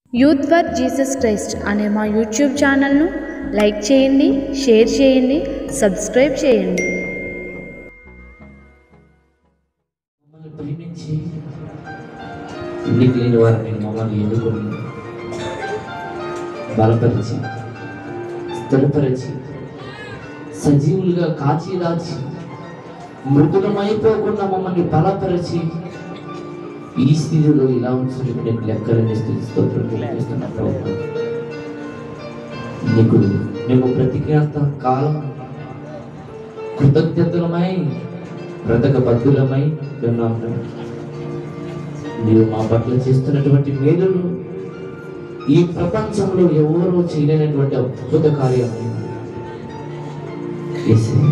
Youth for Jesus Christ అనే మా YouTube ఛానల్ను లైక్ చేయండి షేర్ చేయండి సబ్స్క్రైబ్ చేయండి మమ్మల్ని ప్రేమించి ఎన్నిక లేని వారిని మమ్మల్ని ఎన్నుకొని బలపరిచి స్థిరపరిచి సజీవులుగా కాచి దాచి మృదులమైపోకుండా మమ్మల్ని బలపరిచి ఈ స్థితిలో ఇలా ఉంచుకుంటే నీకు లెక్కలని స్థితి స్తోత్రం తెలియజేస్తున్నాం ప్రభువా. నీకు మేము ప్రతిజ్ఞాత కాలం కృతజ్ఞతలమై బ్రతక బద్దులమై ఉన్నాము నీవు మా పట్ల చేస్తున్నటువంటి మేలులు ఈ ప్రపంచంలో ఎవరూ చేయలేనటువంటి అద్భుత కార్యం యేసయ్య,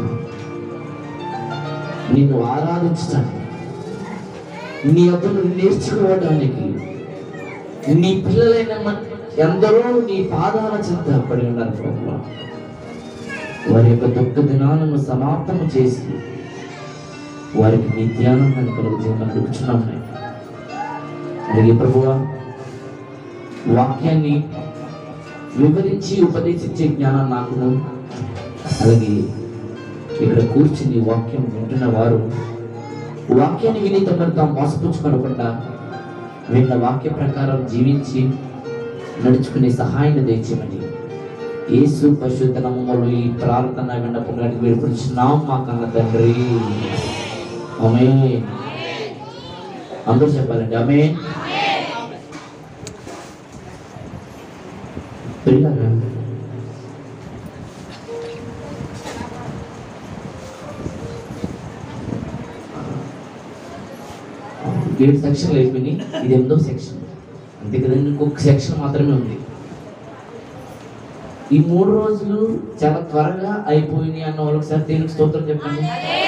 నిన్ను ఆరాధించడానికి నీ అతను నేర్చుకోవడానికి నీ పిల్లలైన మన- ఎందరో నీ పాదాల చింత పడి ఉన్నారు ప్రభువా. వారి యొక్క దుఃఖ దినాలను సమాప్తము చేసి వారికి నీ ధ్యానాన్ని కలుగుతుందని అడుగుతున్నాం నాయన. అలాగే ప్రభువా వాక్యాన్ని వివరించి ఉపదేశించే జ్ఞానం నాకును అలాగే ఇక్కడ కూర్చుని వాక్యం వింటున్న వారు వాక్యాన్ని విని తమను తాము మోసపుచ్చుకోనకుండా విన్న వాక్య ప్రకారం జీవించి నడుచుకునే సహాయాన్ని దయచేయమని యేసు పరిశుద్ధ నామములో ఈ ప్రార్థన విన్నప్పుడు అడిగి వేడుకుంటున్నాం మా కన్న తండ్రి ఆమె అందరూ చెప్పాలండి ఆమె పిల్లలు ఏడు సెక్షన్లు అయిపోయినాయి ఇది ఎనిమిదో సెక్షన్ అంతే కదండి ఇంకొక సెక్షన్ మాత్రమే ఉంది ఈ మూడు రోజులు చాలా త్వరగా అయిపోయినాయి అన్న వాళ్ళు ఒకసారి దేవునికి స్తోత్రం చెప్పండి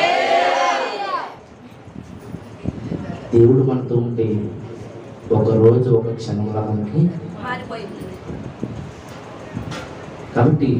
దేవుడు మనతో ఉంటే ఒక రోజు ఒక క్షణంలో మనకి కాబట్టి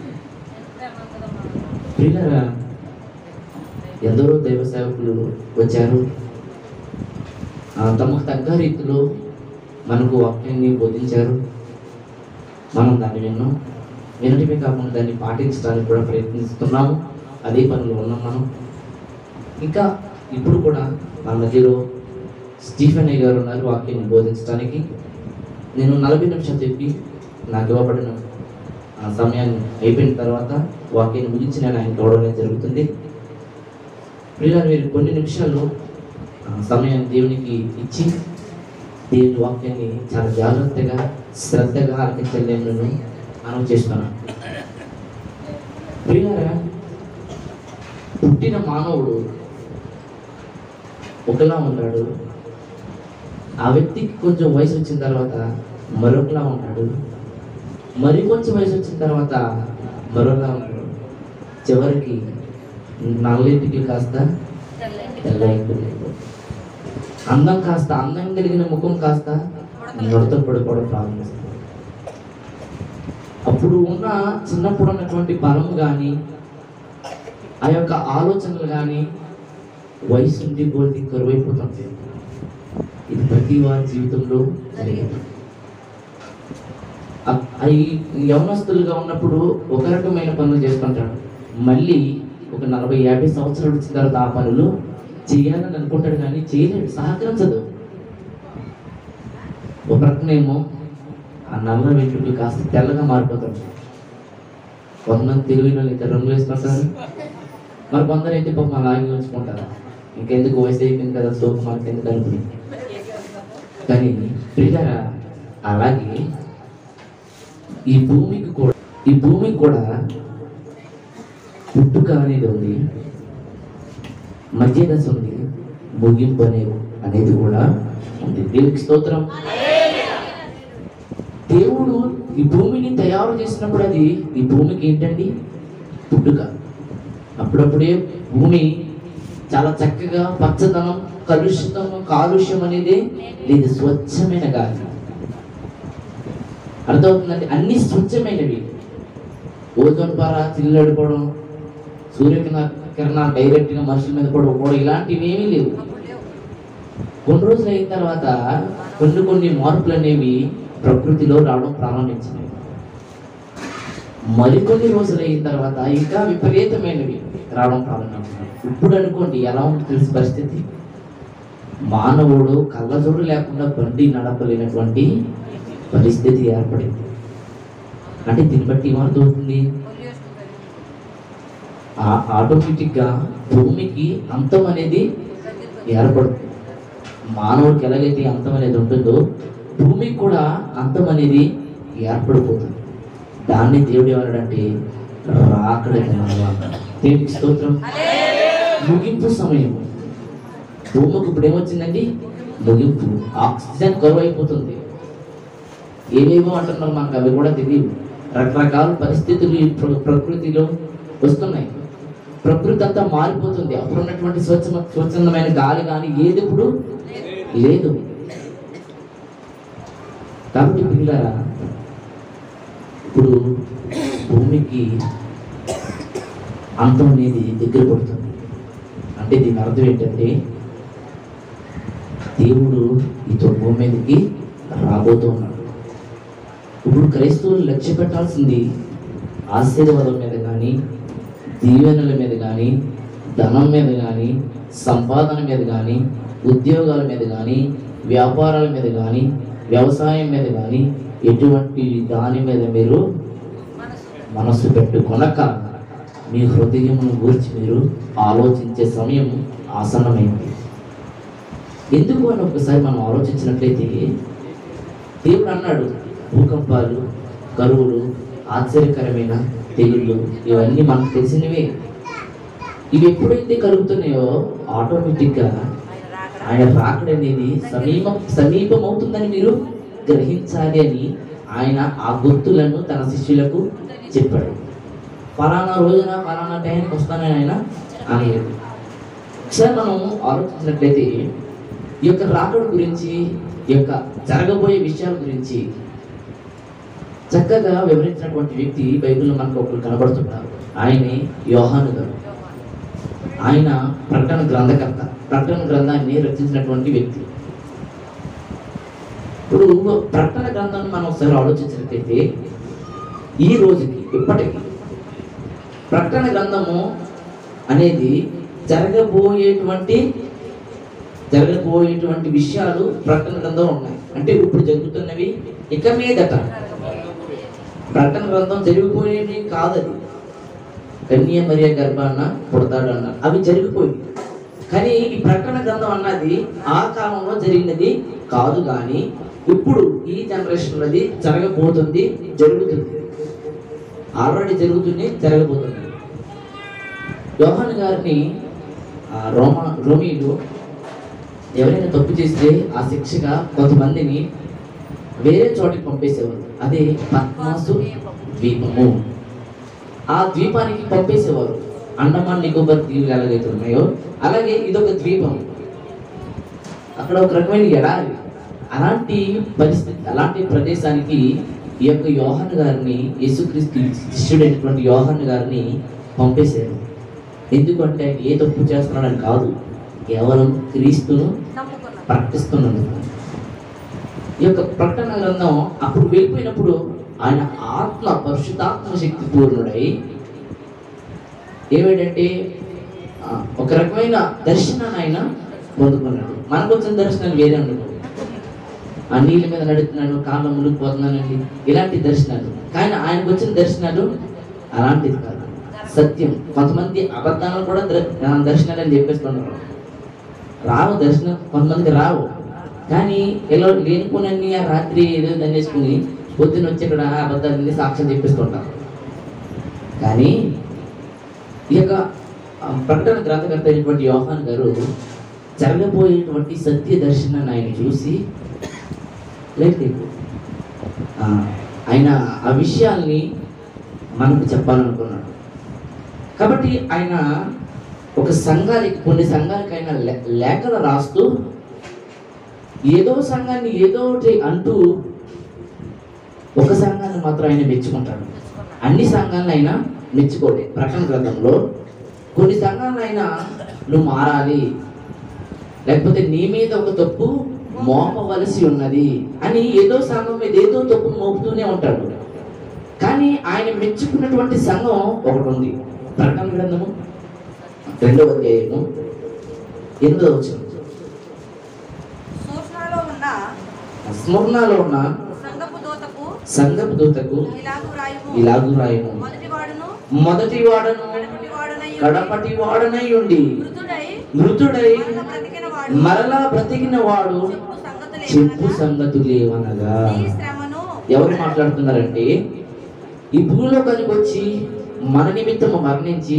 పిల్లరా ఎందరో దైవ సేవకులు వచ్చారు ఆ, తమకు తగ్గ రీతిలో మనకు వాక్యాన్ని బోధించారు మనం దాన్ని విన్నాం వినటమే కాకుండా దాన్ని పాటించడానికి కూడా ప్రయత్నిస్తున్నాము అదే పనిలో ఉన్నాం మనం ఇంకా ఇప్పుడు కూడా మన మధ్యలో స్టీఫెన్ అయ్య గారు ఉన్నారు వాక్యాన్ని బోధించడానికి నేను నలభై నిమిషాలు చెప్పి నాకు ఇవ్వబడిన ఆ సమయాన్ని అయిపోయిన తర్వాత వాక్యాన్ని ముగించి నేను ఆయన చూడడం జరుగుతుంది ప్రియులారు మీరు కొన్ని నిమిషాలు ఆ సమయాన్ని దేవునికి ఇచ్చి దేవుని వాక్యాన్ని చాలా జాగ్రత్తగా శ్రద్ధగా ఆలకించాలి నేను మనం చేస్తున్నాను ప్రియులారా పుట్టిన మానవుడు ఒకలా ఉంటాడు ఆ వ్యక్తికి కొంచెం వయసు వచ్చిన తర్వాత మరొకలా ఉంటాడు మరి కొంచెం వయసు వచ్చిన తర్వాత మరొకలా ఉంటాడు చివరికి నల్లింటికి కాస్త తెల్లయింటికి అందం కాస్త అందం కలిగిన ముఖం కాస్త ముడత పడిపోవడం ప్రారంభిస్తుంది అప్పుడు ఉన్న చిన్నప్పుడు ఉన్నటువంటి బలం కానీ ఆ యొక్క ఆలోచనలు కానీ వయసు ఉండి కొద్ది కరువైపోతుంది ఇది ప్రతి వారి జీవితంలో జరిగేది అ- అవి యవనస్తులుగా ఉన్నప్పుడు ఒక రకమైన పనులు చేసుకుంటాడు మళ్ళీ ఒక నలభై యాభై సంవత్సరాలు వచ్చిన తర్వాత ఆ పనులు చేయాలని అనుకుంటాడు కానీ చేయలేడు సహకరించదు ఒక రకమేమో ఆ నల్ల వెంట్రుకలు కాస్త తెల్లగా మారిపోతాడు కొంతమంది తెలివిన వాళ్ళు ఇద్దరు రంగులు వేసుకుంటారు మరి కొందరు అయితే పాపం అలాగే ఉంచుకుంటారు ఇంకెందుకు వయసు అయిపోయింది కదా సోపు మనకి ఎందుకు అనుకుని కానీ ప్రియులారా అలాగే ఈ భూమికి కూడా ఈ భూమికి కూడా పుట్టుక అనేది ఉంది మధ్య దశ ఉంది ముగింపు అనేది అనేది కూడా ఉంది దేవునికి స్తోత్రం దేవుడు ఈ భూమిని తయారు చేసినప్పుడు అది ఈ భూమికి ఏంటండి పుట్టుక అప్పుడప్పుడే భూమి చాలా చక్కగా పచ్చదనం కలుషితం కాలుష్యం అనేది లేదు స్వచ్ఛమైన గాలి అర్థమవుతుందండి అన్ని స్వచ్ఛమైనవి ఓజోన్ పార చిల్లడిపోవడం సూర్యకిరణ కిరణాలు డైరెక్ట్గా మనుషుల మీద పడకపోవడం ఇలాంటివి ఏమీ లేవు కొన్ని రోజులు అయిన తర్వాత కొన్ని కొన్ని మార్పులు అనేవి ప్రకృతిలో రావడం ప్రారంభించినాయి మరికొన్ని రోజులు అయిన తర్వాత ఇంకా విపరీతమైనవి రావడం ప్రారంభించినాయి ఇప్పుడు అనుకోండి ఎలా ఉంది తెలిసి పరిస్థితి మానవుడు కళ్ళజోడు లేకుండా బండి నడపలేనటువంటి పరిస్థితి ఏర్పడింది అంటే దీన్ని బట్టి ఏమర్థమవుతుంది ఆ- ఆటోమేటిక్గా భూమికి అంతం అనేది ఏర్పడుతుంది మానవుడికి ఎలాగైతే అంతం అనేది ఉంటుందో భూమికి కూడా అంతం అనేది ఏర్పడిపోతుంది దాన్ని దేవుడు ఏమన్నాడంటే రాకడ దినాలు అన్నాడు దేవుడికి స్తోత్రం ముగింపు సమయం భూమికి ఇప్పుడు ఏమొచ్చిందండి ముగింపు ఆక్సిజన్ కరువు అయిపోతుంది ఏవేవో అంటున్నారు మనకు అవి కూడా తెలియదు రకరకాల పరిస్థితులు ఈ ప్ర- ప్రకృతిలో వస్తున్నాయి ప్రకృతి అంతా మారిపోతుంది అప్పుడు ఉన్నటువంటి స్వచ్ఛ స్వచ్ఛందమైన గాలి కానీ ఏది ఇప్పుడు లేదు కాబట్టి పిల్లరా ఇప్పుడు భూమికి అంతం అనేది దగ్గర పడుతుంది అంటే దీని అర్థం ఏంటంటే దేవుడు ఇతో భూమి మీదకి రాబోతూ ఉన్నాడు ఇప్పుడు క్రైస్తవులు లక్ష్య పెట్టాల్సింది ఆశీర్వాదం మీద కానీ దీవెనల మీద కానీ ధనం మీద కానీ సంపాదన మీద కానీ ఉద్యోగాల మీద కానీ వ్యాపారాల మీద కానీ వ్యవసాయం మీద కానీ ఎటువంటి దాని మీద మీరు మనసు పెట్టుకొనక మీ హృదయమును గూర్చి మీరు ఆలోచించే సమయం ఆసన్నమైంది ఎందుకు అని ఒకసారి మనం ఆలోచించినట్లయితే దేవుడు అన్నాడు భూకంపాలు కరువులు ఆశ్చర్యకరమైన తెగుళ్ళు ఇవన్నీ మనకు తెలిసినవే ఇవి ఎప్పుడైతే కలుగుతున్నాయో ఆటోమేటిక్గా ఆయన రాకడ అనేది సమీపం సమీపం అవుతుందని మీరు గ్రహించాలి అని ఆయన ఆ గుర్తులను తన శిష్యులకు చెప్పాడు ఫలానా రోజున ఫలానా టైంకి వస్తానని ఆయన అనలేదు ఒకసారి మనం ఆలోచించినట్లయితే ఈ యొక్క రాకడ గురించి ఈ యొక్క జరగబోయే విషయాల గురించి చక్కగా వివరించినటువంటి వ్యక్తి బైబిల్లో మనకు ఒకరు కనబడుతున్నారు ఆయనే యోహాను గారు ఆయన ప్రకటన గ్రంథకర్త ప్రకటన గ్రంథాన్ని రచించినటువంటి వ్యక్తి ఇప్పుడు ప్రకటన గ్రంథాన్ని మనం ఒకసారి ఆలోచించినట్లయితే ఈ రోజుకి ఇప్పటికి ప్రకటన గ్రంథము అనేది జరగబోయేటువంటి జరగబోయేటువంటి విషయాలు ప్రకటన గ్రంథం ఉన్నాయి అంటే ఇప్పుడు జరుగుతున్నవి ఇక మీదట ప్రకటన గ్రంథం జరిగిపోయేది కాదది కన్య మరియ గర్భాన్న పుడతాడు అన్నారు అవి జరిగిపోయి కానీ ఈ ప్రకటన గ్రంథం అన్నది ఆ కాలంలో జరిగినది కాదు కానీ ఇప్పుడు ఈ జనరేషన్ అది జరగబోతుంది జరుగుతుంది ఆల్రెడీ జరుగుతుంది జరగబోతుంది యోహాన్ గారిని ఆ రోమా రోమీలు ఎవరైనా తప్పు చేస్తే ఆ శిక్షగా కొంతమందిని వేరే చోటికి పంపేసేవారు అదే పద్మాసు ద్వీపము ఆ ద్వీపానికి పంపేసేవారు అండమాన్ నికోబార్ దీవులు ఎలాగైతే ఉన్నాయో అలాగే ఇదొక ద్వీపం అక్కడ ఒక రకమైన ఎడారి అలాంటి పరిస్థితి అలాంటి ప్రదేశానికి ఈ యొక్క యోహన్ గారిని యేసుక్రీస్తు శిష్యుడైనటువంటి యోహన్ గారిని పంపేశారు ఎందుకంటే ఆయన ఏ తప్పు చేస్తున్నాడని కాదు కేవలం క్రీస్తును ప్రకటిస్తున్నందుకు ఈ యొక్క ప్రకటన గ్రంథం అప్పుడు వెళ్ళిపోయినప్పుడు ఆయన ఆత్మ పరిశుద్ధాత్మ శక్తి పూర్ణుడై ఏమిటంటే ఆ, ఒక రకమైన దర్శనాన్ని ఆయన పొందుకున్నాడు మనకు వచ్చిన దర్శనాలు వేరే ఉండదు ఆ నీళ్ళ మీద నడుస్తున్నాను కాళ్ళ మునిగిపోతున్నానండి ఇలాంటి దర్శనాలు కానీ ఆయనకు వచ్చిన దర్శనాలు అలాంటిది కాదు సత్యం కొంతమంది అబద్ధాలను కూడా దర్- ఆ, దర్శనాలు అని చెప్పేస్తున్నారు రావు దర్శనం కొంతమందికి రావు కానీ ఇలా లేనిపోనన్ని ఆ రాత్రి ఏదో దండేసుకుని పొద్దున్న వచ్చి ఇక్కడ అబద్ధాలన్నీ సాక్ష్యం చెప్పేస్తుంటారు కానీ ఈ యొక్క ఆ, ప్రకటన గ్రంథకర్త అయినటువంటి యోహాన్ గారు జరగబోయేటువంటి సత్య దర్శనాన్ని ఆయన చూసి లేదు ఆ, ఆయన ఆ విషయాల్ని మనకు చెప్పాలనుకున్నాడు కాబట్టి ఆయన ఒక సంఘానికి కొన్ని సంఘానికి ఆయన లే- లేఖలు రాస్తూ ఏదో సంఘాన్ని ఏదో ఒకటి అంటూ ఒక సంఘాన్ని మాత్రం ఆయన మెచ్చుకుంటాడు అన్ని సంఘాలను ఆయన మెచ్చుకోలే ప్రకటన గ్రంథంలో కొన్ని సంఘాలను ఆయన నువ్వు మారాలి లేకపోతే నీ మీద ఒక తప్పు మోపవలసి ఉన్నది అని ఏదో సంఘం మీద ఏదో తప్పు మోపుతూనే ఉంటాడు కానీ ఆయన మెచ్చుకున్నటువంటి సంఘం ఒకటి ఉంది ప్రకటన గ్రంథము రెండవ అధ్యాయము ఎనిమిదవ వచ్చిన సూచనలో ఉన్న స్మరణలో ఉన్న సంగపు దూతకు సంగపు దూతకు ఇలాగు రాయము ఇలాగు రాయము మొదటి వాడును మొదటి వాడను కడపటి వాడునై ఉండి, కడపటి వాడనై ఉండి మృతుడై మృతుడై మరల బ్రతికిన వాడు మరలా బ్రతికిన వాడు చెప్పు చెప్పు సంగతులు ఏమనగా, సంగతులు ఏమనగా నీ శ్రమను ఎవరు మాట్లాడుతున్నారంటే ఈ భూలోకానికి వచ్చి మన నిమిత్తము మరణించి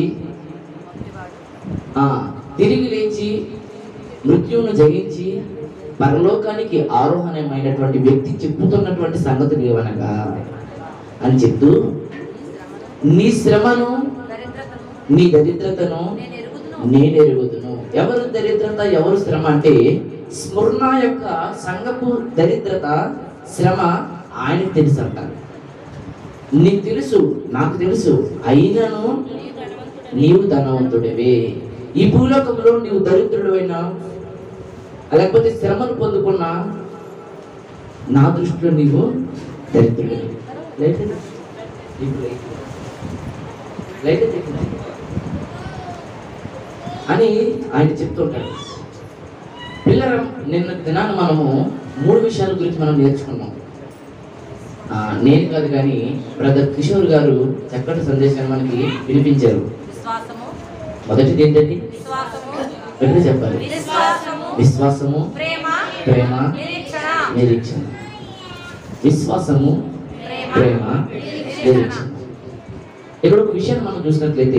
ఆ తిరిగి లేచి మృత్యువును జయించి పరలోకానికి ఆరోహణమైనటువంటి వ్యక్తి చెప్పుతున్నటువంటి సంగతులు ఏమనగా అని చెప్తూ నీ శ్రమను దరిద్రతను నీ దరిద్రతను నేను ఎరుగుదును నేను ఎరుగుదును ఎవరు దరిద్రత ఎవరు శ్రమ అంటే స్మరణ యొక్క సంఘపు దరిద్రత శ్రమ ఆయనకు తెలుసు అంట నీకు తెలుసు నాకు తెలుసు అయినను నీవు ధనవంతుడివే ఈ భూలోకంలో నీవు దరిద్రుడివైనా లేకపోతే శ్రమను పొందుకున్నా నా దృష్టిలో నీవు దరిద్రుడివి లైట్ ఎత్తు. ఇప్పుడు లైట్. లైట్ ఎత్తు. అని ఆయన చెప్తుంటాడు పిల్లల నిన్న దినాన మనము మూడు విషయాల గురించి మనం నేర్చుకున్నాం ఆ, నేను కాదు కానీ బ్రదర్ కిషోర్ గారు చక్కటి సందేశాన్ని మనకి వినిపించారు విశ్వాసము మొదటిది ఏంటండి విశ్వాసము వెంటనే చెప్పాలి విశ్వాసము విశ్వాసము ప్రేమ ప్రేమ నిరీక్షణ నిరీక్షణ విశ్వాసము ప్రేమ ప్రేమ నిరీక్షణ నిరీక్షణ ఇక్కడ ఒక విషయాన్ని మనం చూసినట్లయితే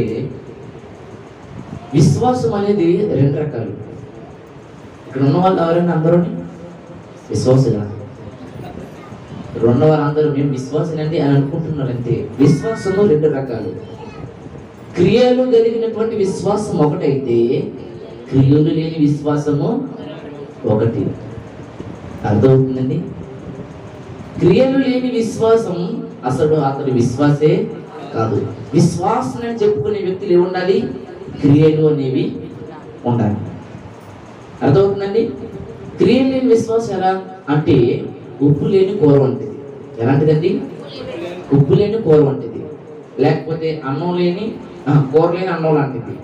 విశ్వాసం అనేది రెండు రకాలు ఇక్కడ ఉన్న వాళ్ళు ఎవరైనా అందరూ విశ్వాసులా ఇక్కడ ఉన్న వాళ్ళందరూ మేము విశ్వాసులండి అని అనుకుంటున్నారంటే విశ్వాసము రెండు రకాలు క్రియలు కలిగినటువంటి విశ్వాసం ఒకటైతే క్రియలు లేని విశ్వాసము ఒకటి అర్థమవుతుందండి క్రియలు లేని విశ్వాసం అసలు అతడు విశ్వాసే కాదు విశ్వాసం అని చెప్పుకునే వ్యక్తులు ఏమి ఉండాలి క్రియలు అనేవి ఉండాలి అర్థమవుతుందండి క్రియలు లేని విశ్వాసం ఎలా అంటే ఉప్పు లేని కూర వంటిది ఎలాంటిదండి ఉప్పు లేని కూర వంటిది లేకపోతే అన్నం లేని ఆ, కూర లేని అన్నం లాంటిది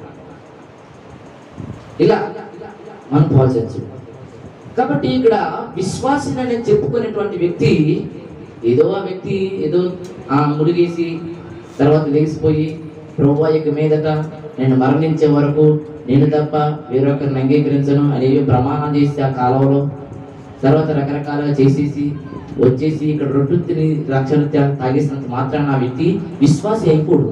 ఇలా మనం పోల్చచ్చు కాబట్టి ఇక్కడ విశ్వాసం అనేది చెప్పుకునేటువంటి వ్యక్తి ఏదో ఆ వ్యక్తి ఏదో ఆ ముడిగేసి తర్వాత లేచిపోయి ప్రభు యొక్క మీదట నేను మరణించే వరకు నేను తప్ప వేరొకరిని అంగీకరించను అనేవి ప్రమాణం చేసి ఆ కాలంలో తర్వాత రకరకాలుగా చేసేసి వచ్చేసి ఇక్కడ రొట్టు తిని రక్షణ తాగేసినంత మాత్రాన ఆ వ్యక్తి విశ్వాసి అయిపోడు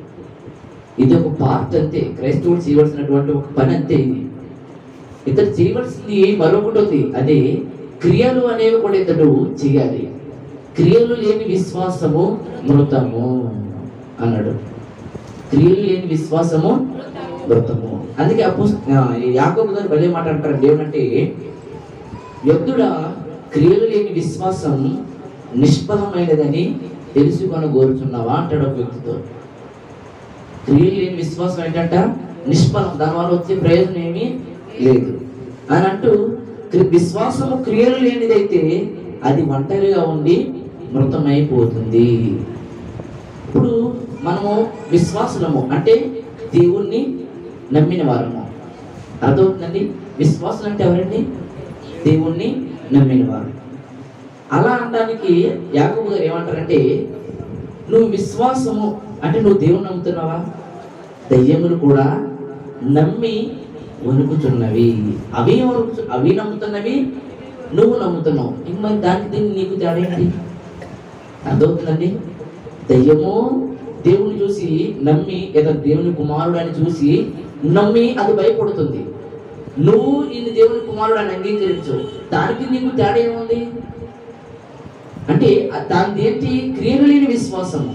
ఇది ఒక పార్ట్ అంతే క్రైస్తవుడు చేయవలసినటువంటి ఒక పని అంతే ఇది ఇతడు చేయవలసింది మరొకటి ఉంది అదే క్రియలు అనేవి కూడా ఇతడు చేయాలి క్రియలు లేని విశ్వాసము మృతము అన్నాడు క్రియలు లేని విశ్వాసము మృతము అందుకే అప్పు యాకోబు గారు భలే మాట అంటారు ఏమంటే యుద్ధుడ క్రియలు లేని విశ్వాసం నిష్ఫలమైనదని తెలుసుకొని కోరుచున్నావా అంటాడు ఒక వ్యక్తితో క్రియలు లేని విశ్వాసం ఏంటంట నిష్ఫలం దానివల్ల వచ్చే ప్రయోజనం ఏమీ లేదు అని అంటూ క్రి- విశ్వాసము క్రియలు లేనిదైతే అది ఒంటరిగా ఉండి మృతమైపోతుంది ఇప్పుడు మనము విశ్వాసులము అంటే దేవుణ్ణి నమ్మిన వారము అర్థమవుతుందండి విశ్వాసులు అంటే ఎవరండి దేవుణ్ణి నమ్మిన వారు అలా అనడానికి యాకబు గారు ఏమంటారంటే నువ్వు విశ్వాసము అంటే నువ్వు దేవుని నమ్ముతున్నావా దయ్యములు కూడా నమ్మి వణుకుతున్నవి అవి వణుకు అవి నమ్ముతున్నవి నువ్వు నమ్ముతున్నావు ఇంక మరి దానికి దీనికి నీకు తేడా ఏంటి అర్థమవుతుందండి దయ్యము దేవుని చూసి నమ్మి లేదా దేవుని కుమారుడు అని చూసి నమ్మి అది భయపడుతుంది నువ్వు ఈయన దేవుని కుమారుడు అని అంగీకరించు దానికి నీకు తేడా ఏముంది అంటే ఆ- దానిది ఏంటి క్రియలు లేని విశ్వాసము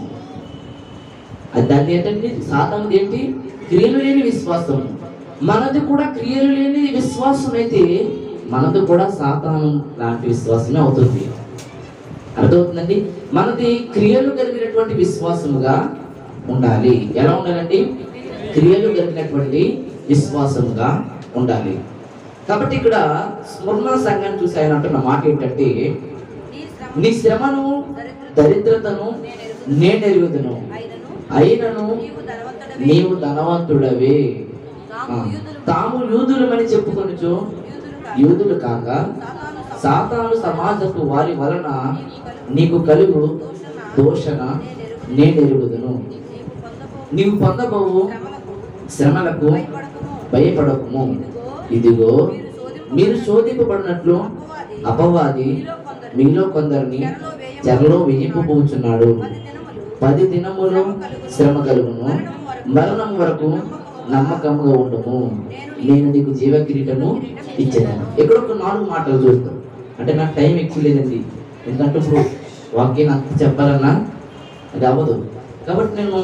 అది దాన్ని ఏంటంటే సాతానుది ఏంటి క్రియలు లేని విశ్వాసం మనది కూడా క్రియలు లేని విశ్వాసం అయితే మనది కూడా సాతాను లాంటి విశ్వాసమే అవుతుంది అర్థమవుతుందండి మనది క్రియలు కలిగినటువంటి విశ్వాసముగా ఉండాలి ఎలా ఉండాలండి క్రియలు కలిగినటువంటి విశ్వాసముగా ఉండాలి కాబట్టి ఇక్కడ స్మరణ సంఘాన్ని చూసి ఆయన అంటున్న మాట ఏంటంటే నీ శ్రమ నీ శ్రమను దరిద్రతను నేనెరుగుదును అయినను నీవు ధనవంతుడవే. నీవు ధనవంతుడవే తాము ఆ, యూదులు తాము యూదులమని చెప్పుకొనుచు యూదులు కాదు. యూదులు కాక సాతాను సమ- సాతాను సమాజపు వారి వలన నీకు కలుగు దోషణ నేనెరుగుదును నీవు పొందబో నీవు పొందబోవు శ్రమలకు శ్రమలకు భయపడకుము. భయపడకుము ఇదిగో మీరు శోధింపబడినట్లు అపవాది మీలో కొందరిని చెరలో వేయింపబోచున్నాడు పది దినములు పది దినములు శ్రమ కలుగును మరణం వరకు నమ్మకముగా ఉండము నేను నీకు జీవ కిరీటము ఇచ్చేదాను ఇక్కడ ఒక నాలుగు మాటలు చూస్తాం అంటే నాకు టైం ఎక్కువ లేదండి ఎందుకంటే ఇప్పుడు వాక్యం అంత చెప్పాలన్నా అది అవ్వదు కాబట్టి నేను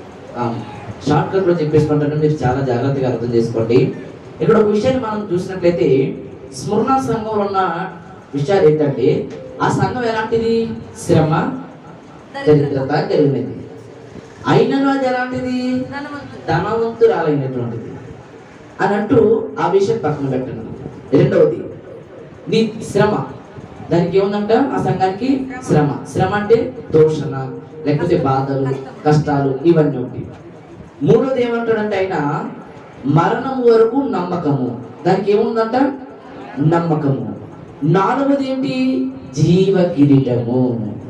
షార్ట్ కట్లో చెప్పేసుకుంటాను మీరు చాలా జాగ్రత్తగా అర్థం చేసుకోండి ఇక్కడ ఒక విషయాన్ని మనం చూసినట్లయితే స్మరణ సంఘంలో ఉన్న విషయాలు ఏంటంటే ఆ సంఘం ఎలాంటిది శ్రమ దరిద్రత కలిగినది అయినను అది ఎలాంటిది ధనవంతుడు. ధనవంతురాలైనటువంటిది అని అంటూ ఆ విషయం పక్కన పెట్టను రెండవది నీ శ్రమ దానికి ఏముందంట ఆ సంఘానికి శ్రమ శ్రమ అంటే దోషణ లేకపోతే బాధలు కష్టాలు ఇవన్నీ ఉంటాయి మూడోది ఏమంటాడంటే ఆయన మరణం వరకు నమ్మకము దానికి ఏముందంట నమ్మకము నాలుగవది ఏంటి జీవ కిరీటము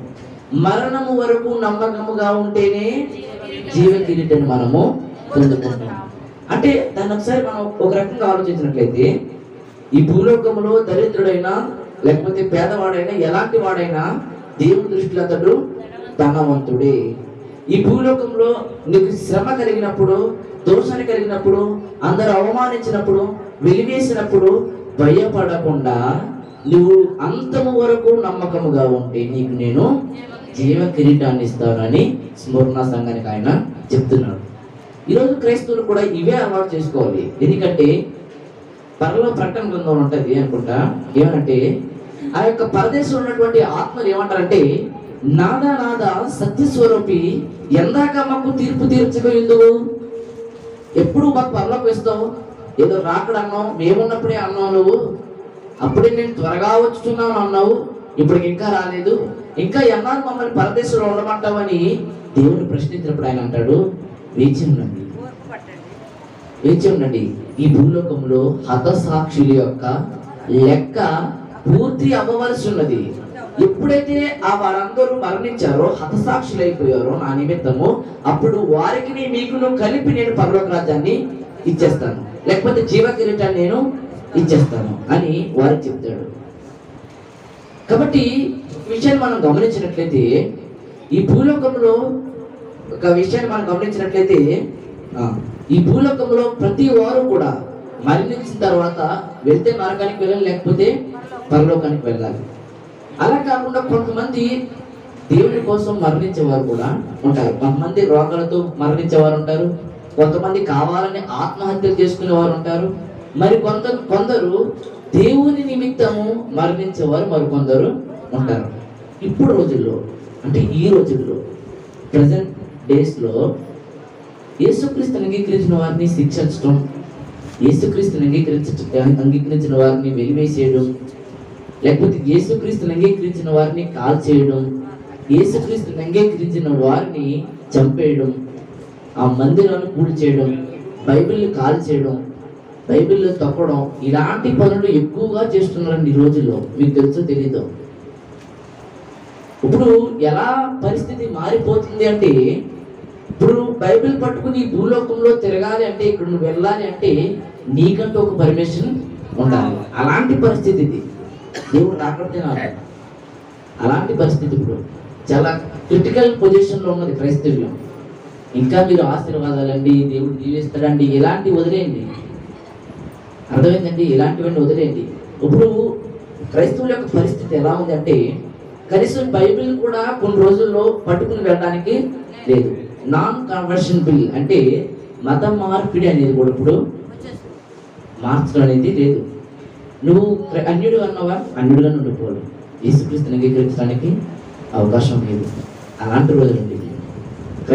మరణము వరకు నమ్మకముగా ఉంటేనే జీవ కిరీటాన్ని మనము పొందుకుంటాం అంటే దాన్ని ఒకసారి మనం ఒక రకంగా ఆలోచించినట్లయితే ఈ భూలోకంలో దరిద్రుడైనా లేకపోతే పేదవాడైనా ఎలాంటి వాడైనా దేవుని దృష్టిలో అతడు ధనవంతుడే ఈ భూలోకంలో నీకు శ్రమ కలిగినప్పుడు దోషాన్ని కలిగినప్పుడు అందరూ అవమానించినప్పుడు వెలివేసినప్పుడు భయపడకుండా నువ్వు అంతము వరకు నమ్మకముగా ఉంటే నీకు నేను జీవ కిరీటాన్ని ఇస్తానని స్మరణ సంఘానికి ఆయన చెప్తున్నాడు ఈరోజు క్రైస్తవులు కూడా ఇవే అలవాటు చేసుకోవాలి ఎందుకంటే పరలో ప్రకటన గ్రంథం ఉంటుంది అనుకుంటా ఏమంటే ఆ యొక్క పరదేశంలో ఉన్నటువంటి ఆత్మలు ఏమంటారంటే నాదా నాదా సత్యస్వరూపి ఎందాక మాకు తీర్పు తీర్చగలిందు ఎప్పుడు మాకు పరలోకి వేస్తావు ఏదో రాకడ అన్నావు మేమున్నప్పుడే అన్నావు నువ్వు అప్పుడే నేను త్వరగా వచ్చుతున్నాను అన్నావు ఇప్పటికి ఇంకా రాలేదు ఇంకా ఎన్నాళ్ళు మమ్మల్ని పరదేశంలో ఉండమంటావని దేవుని ప్రశ్నించినప్పుడు ఆయన అంటాడు వేచి ఉండండి ఓర్పు పట్టండి వేచి ఉండండి ఈ భూలోకంలో హతసాక్షుల యొక్క లెక్క పూర్తి అవ్వవలసి ఉన్నది ఎప్పుడైతే ఆ వారందరూ మరణించారో హతసాక్షులు అయిపోయారో నా నిమిత్తము అప్పుడు వారికి మీకును కలిపి నేను పరలోక రాజ్యాన్ని ఇచ్చేస్తాను లేకపోతే జీవ కిరీటాన్ని నేను ఇచ్చేస్తాను అని వారికి చెప్తాడు కాబట్టి ఈ విషయాన్ని మనం గమనించినట్లయితే ఈ భూలోకంలో ఒక విషయాన్ని మనం గమనించినట్లయితే ఆ, ఈ భూలోకంలో ప్రతి వారు కూడా మరణించిన తర్వాత వెళ్తే నరకానికి వెళ్ళాలి లేకపోతే పరలోకానికి వెళ్ళాలి అలా కాకుండా కొంతమంది దేవుని కోసం మరణించేవారు కూడా ఉంటారు కొంతమంది రోగాలతో మరణించేవారు ఉంటారు కొంతమంది కావాలని ఆత్మహత్యలు చేసుకునే వారు ఉంటారు మరి కొంత కొందరు దేవుని నిమిత్తము మరణించేవారు మరి కొందరు ఉంటారు ఇప్పుడు రోజుల్లో అంటే ఈ రోజుల్లో ప్రజెంట్ డేస్లో యేసుక్రీస్తుని అంగీకరించిన వారిని శిక్షించడం యేసుక్రీస్తుని అంగీకరించ అంగీకరించిన వారిని వెలివేసేయడం లేకపోతే యేసుక్రీస్తుని అంగీకరించిన వారిని కాల్ చేయడం యేసుక్రీస్తుని అంగీకరించిన వారిని చంపేయడం ఆ మందిరాన్ని కూడి చేయడం బైబిల్ని కాల్ చేయడం బైబిల్లో తొక్కడం ఇలాంటి పనులు ఎక్కువగా చేస్తున్నారండి ఈ రోజుల్లో మీకు తెలుసో తెలీదో ఇప్పుడు ఎలా పరిస్థితి మారిపోతుంది అంటే ఇప్పుడు బైబిల్ పట్టుకుని ఈ భూలోకంలో తిరగాలి అంటే ఇక్కడ నువ్వు వెళ్ళాలి అంటే నీకంటూ ఒక పర్మిషన్ ఉండాలి అలాంటి పరిస్థితి ఇది దేవుడు రాకపోతే అలాంటి పరిస్థితి ఇప్పుడు చాలా క్రిటికల్ పొజిషన్లో ఉన్నది క్రైస్తవ్యం ఇంకా మీరు ఆశీర్వాదాలండి దేవుడు దీవిస్తాడండి ఇలాంటి వదిలేయండి అర్థమైందండి ఇలాంటివన్నీ వదిలేయండి ఇప్పుడు క్రైస్తవుల యొక్క పరిస్థితి ఎలా ఉంది అంటే కనీసం బైబిల్ కూడా కొన్ని రోజుల్లో పట్టుకుని వెళ్ళడానికి లేదు నాన్ కన్వర్షన్ బిల్ అంటే మత మార్పిడి అనేది కూడా ఇప్పుడు వచ్చేస్తుంది మార్చడం అనేది లేదు నువ్వు క్ర- అన్యుడు అన్నావా అన్యుడుగా ఉండిపోవాలి యేసుక్రీస్తుని అంగీకరించడానికి అవకాశం లేదు అలాంటి రోజులు ఉండేవి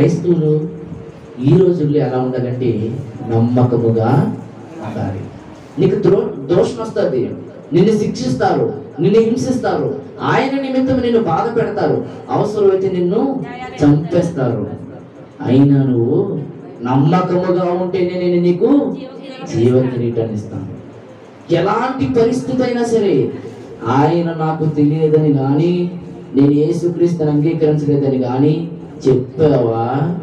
క్రైస్తవులు ఈ రోజుల్లో ఎలా ఉండాలంటే నమ్మకముగా ఉండాలి నీకు ద్రో దోషం వస్తుంది నిన్ను శిక్షిస్తారు నిన్ను హింసిస్తారు ఆయన నిమిత్తం నిన్ను బాధ పెడతారు అవసరమైతే నిన్ను చంపేస్తారు అయినా నువ్వు నమ్మకముగా ఉంటేనే నేను నీకు జీవ కిరీటాన్ని ఇస్తాను ఎలాంటి పరిస్థితి అయినా సరే ఆయన నాకు తెలియదని కానీ నేను యేసుక్రీస్తుని అంగీకరించలేదని కానీ చెప్పావా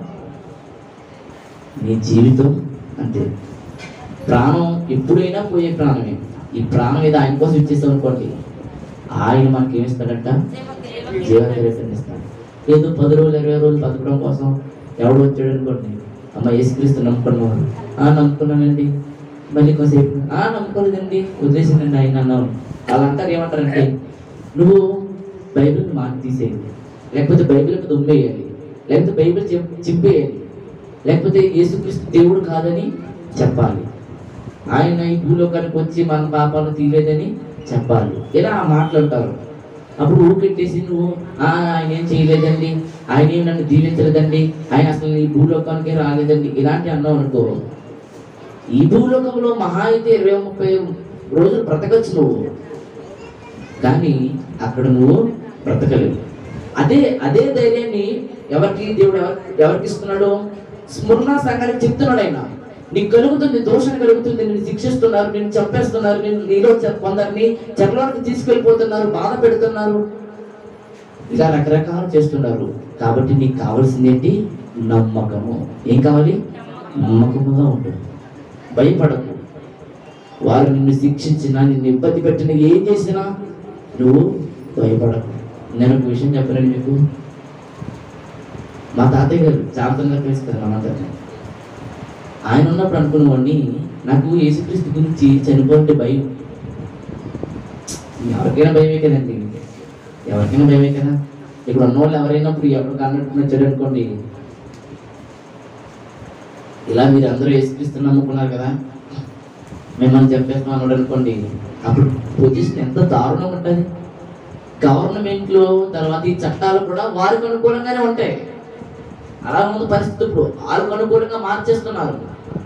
నీ జీవితం అంతే ప్రాణం ఎప్పుడైనా పోయే ప్రాణమే ఈ ప్రాణం ఏదో ఆయన కోసం ఇచ్చేస్తాం అనుకోండి ఆయన మనకి ఏమి ఇస్తాడంట జీవన కిరీటాన్ని ఇస్తాడు ఏదో పది రోజులు ఇరవై రోజులు బతకడం కోసం ఎవడు వచ్చాడు అనుకోండి అమ్మ యేసుక్రీస్తు నమ్ముకున్నాను ఆ నమ్ముకున్నానండి మళ్ళీ కొంతసేపు ఆ నమ్ముకోలేదండి వదిలేసిందండి ఆయన అన్నాను అలా అంటారు ఏమంటారంటే నువ్వు బైబిల్ మార్చి తీసేయాలి లేకపోతే బైబిల్కి దుమ్మేయాలి లేకపోతే బైబిల్ చెప్- చింపేయాలి లేకపోతే యేసుక్రీస్తు దేవుడు కాదని చెప్పాలి ఆయన ఈ భూలోకానికి వచ్చి మన పాపాలు తీయలేదని చెప్పాలి ఇలా మాట్లాడతారు అప్పుడు ఊకెట్టేసి నువ్వు "ఆ, ఆయన ఏం చేయలేదండి ఆయన ఏం నన్ను దీవించలేదండి ఆయన అసలు ఈ భూలోకానికి రాలేదండి ఇలాంటి అన్నావు అనుకో ఈ భూలోకంలో మహా అయితే ఇరవై ముప్పై రోజులు బ్రతకచ్చు నువ్వు కానీ అక్కడ నువ్వు బ్రతకలేవు అదే అదే ధైర్యాన్ని ఎవరికి దేవుడు ఎవరు ఎవరికి ఇస్తున్నాడు స్మరణ సంఘానికి చెప్తున్నాడు ఆయన నీకు కలుగుతుంది దోషం కలుగుతుంది నిన్ను శిక్షిస్తున్నారు నిన్ను చంపేస్తున్నారు నిన్ను నీలో చె- కొందరిని చెరలోనికి తీసుకెళ్ళిపోతున్నారు బాధ పెడుతున్నారు ఇలా రకరకాలు చేస్తున్నారు కాబట్టి నీకు కావాల్సింది ఏంటి నమ్మకము ఏం కావాలి నమ్మకముగా ఉంటుంది భయపడకు వారు నిన్ను శిక్షించినా నిన్ను ఇబ్బంది పెట్టినా ఏం చేసినా నువ్వు భయపడకు నేను ఒక విషయం చెప్పలేను మీకు మా తాతయ్య గారు జాగ్రత్తగా తెలుస్తారు మా తాతయ్య ఆయన ఉన్నప్పుడు అనుకున్నవాడిని నాకు యేసుక్రీస్తు గురించి చనిపోతే భయం ఎవరికైనా భయమే కదండి ఎవరికైనా భయమే కదా ఇక్కడ ఉన్న వాళ్ళు ఎవరైనప్పుడు ఎవరు కన్నట్టు నచ్చాడు అనుకోండి ఇలా మీరు అందరూ యేసుక్రీస్తు నమ్ముకున్నారు కదా మిమ్మల్ని చంపేస్తాం అన్నాడు అనుకోండి అప్పుడు పొజిషన్ ఎంత దారుణం ఉంటుంది గవర్నమెంట్లో తర్వాత ఈ చట్టాలు కూడా వారికి అనుకూలంగానే ఉంటాయి అలా ఉంది పరిస్థితి ఇప్పుడు వారికి అనుకూలంగా మార్చేస్తున్నారు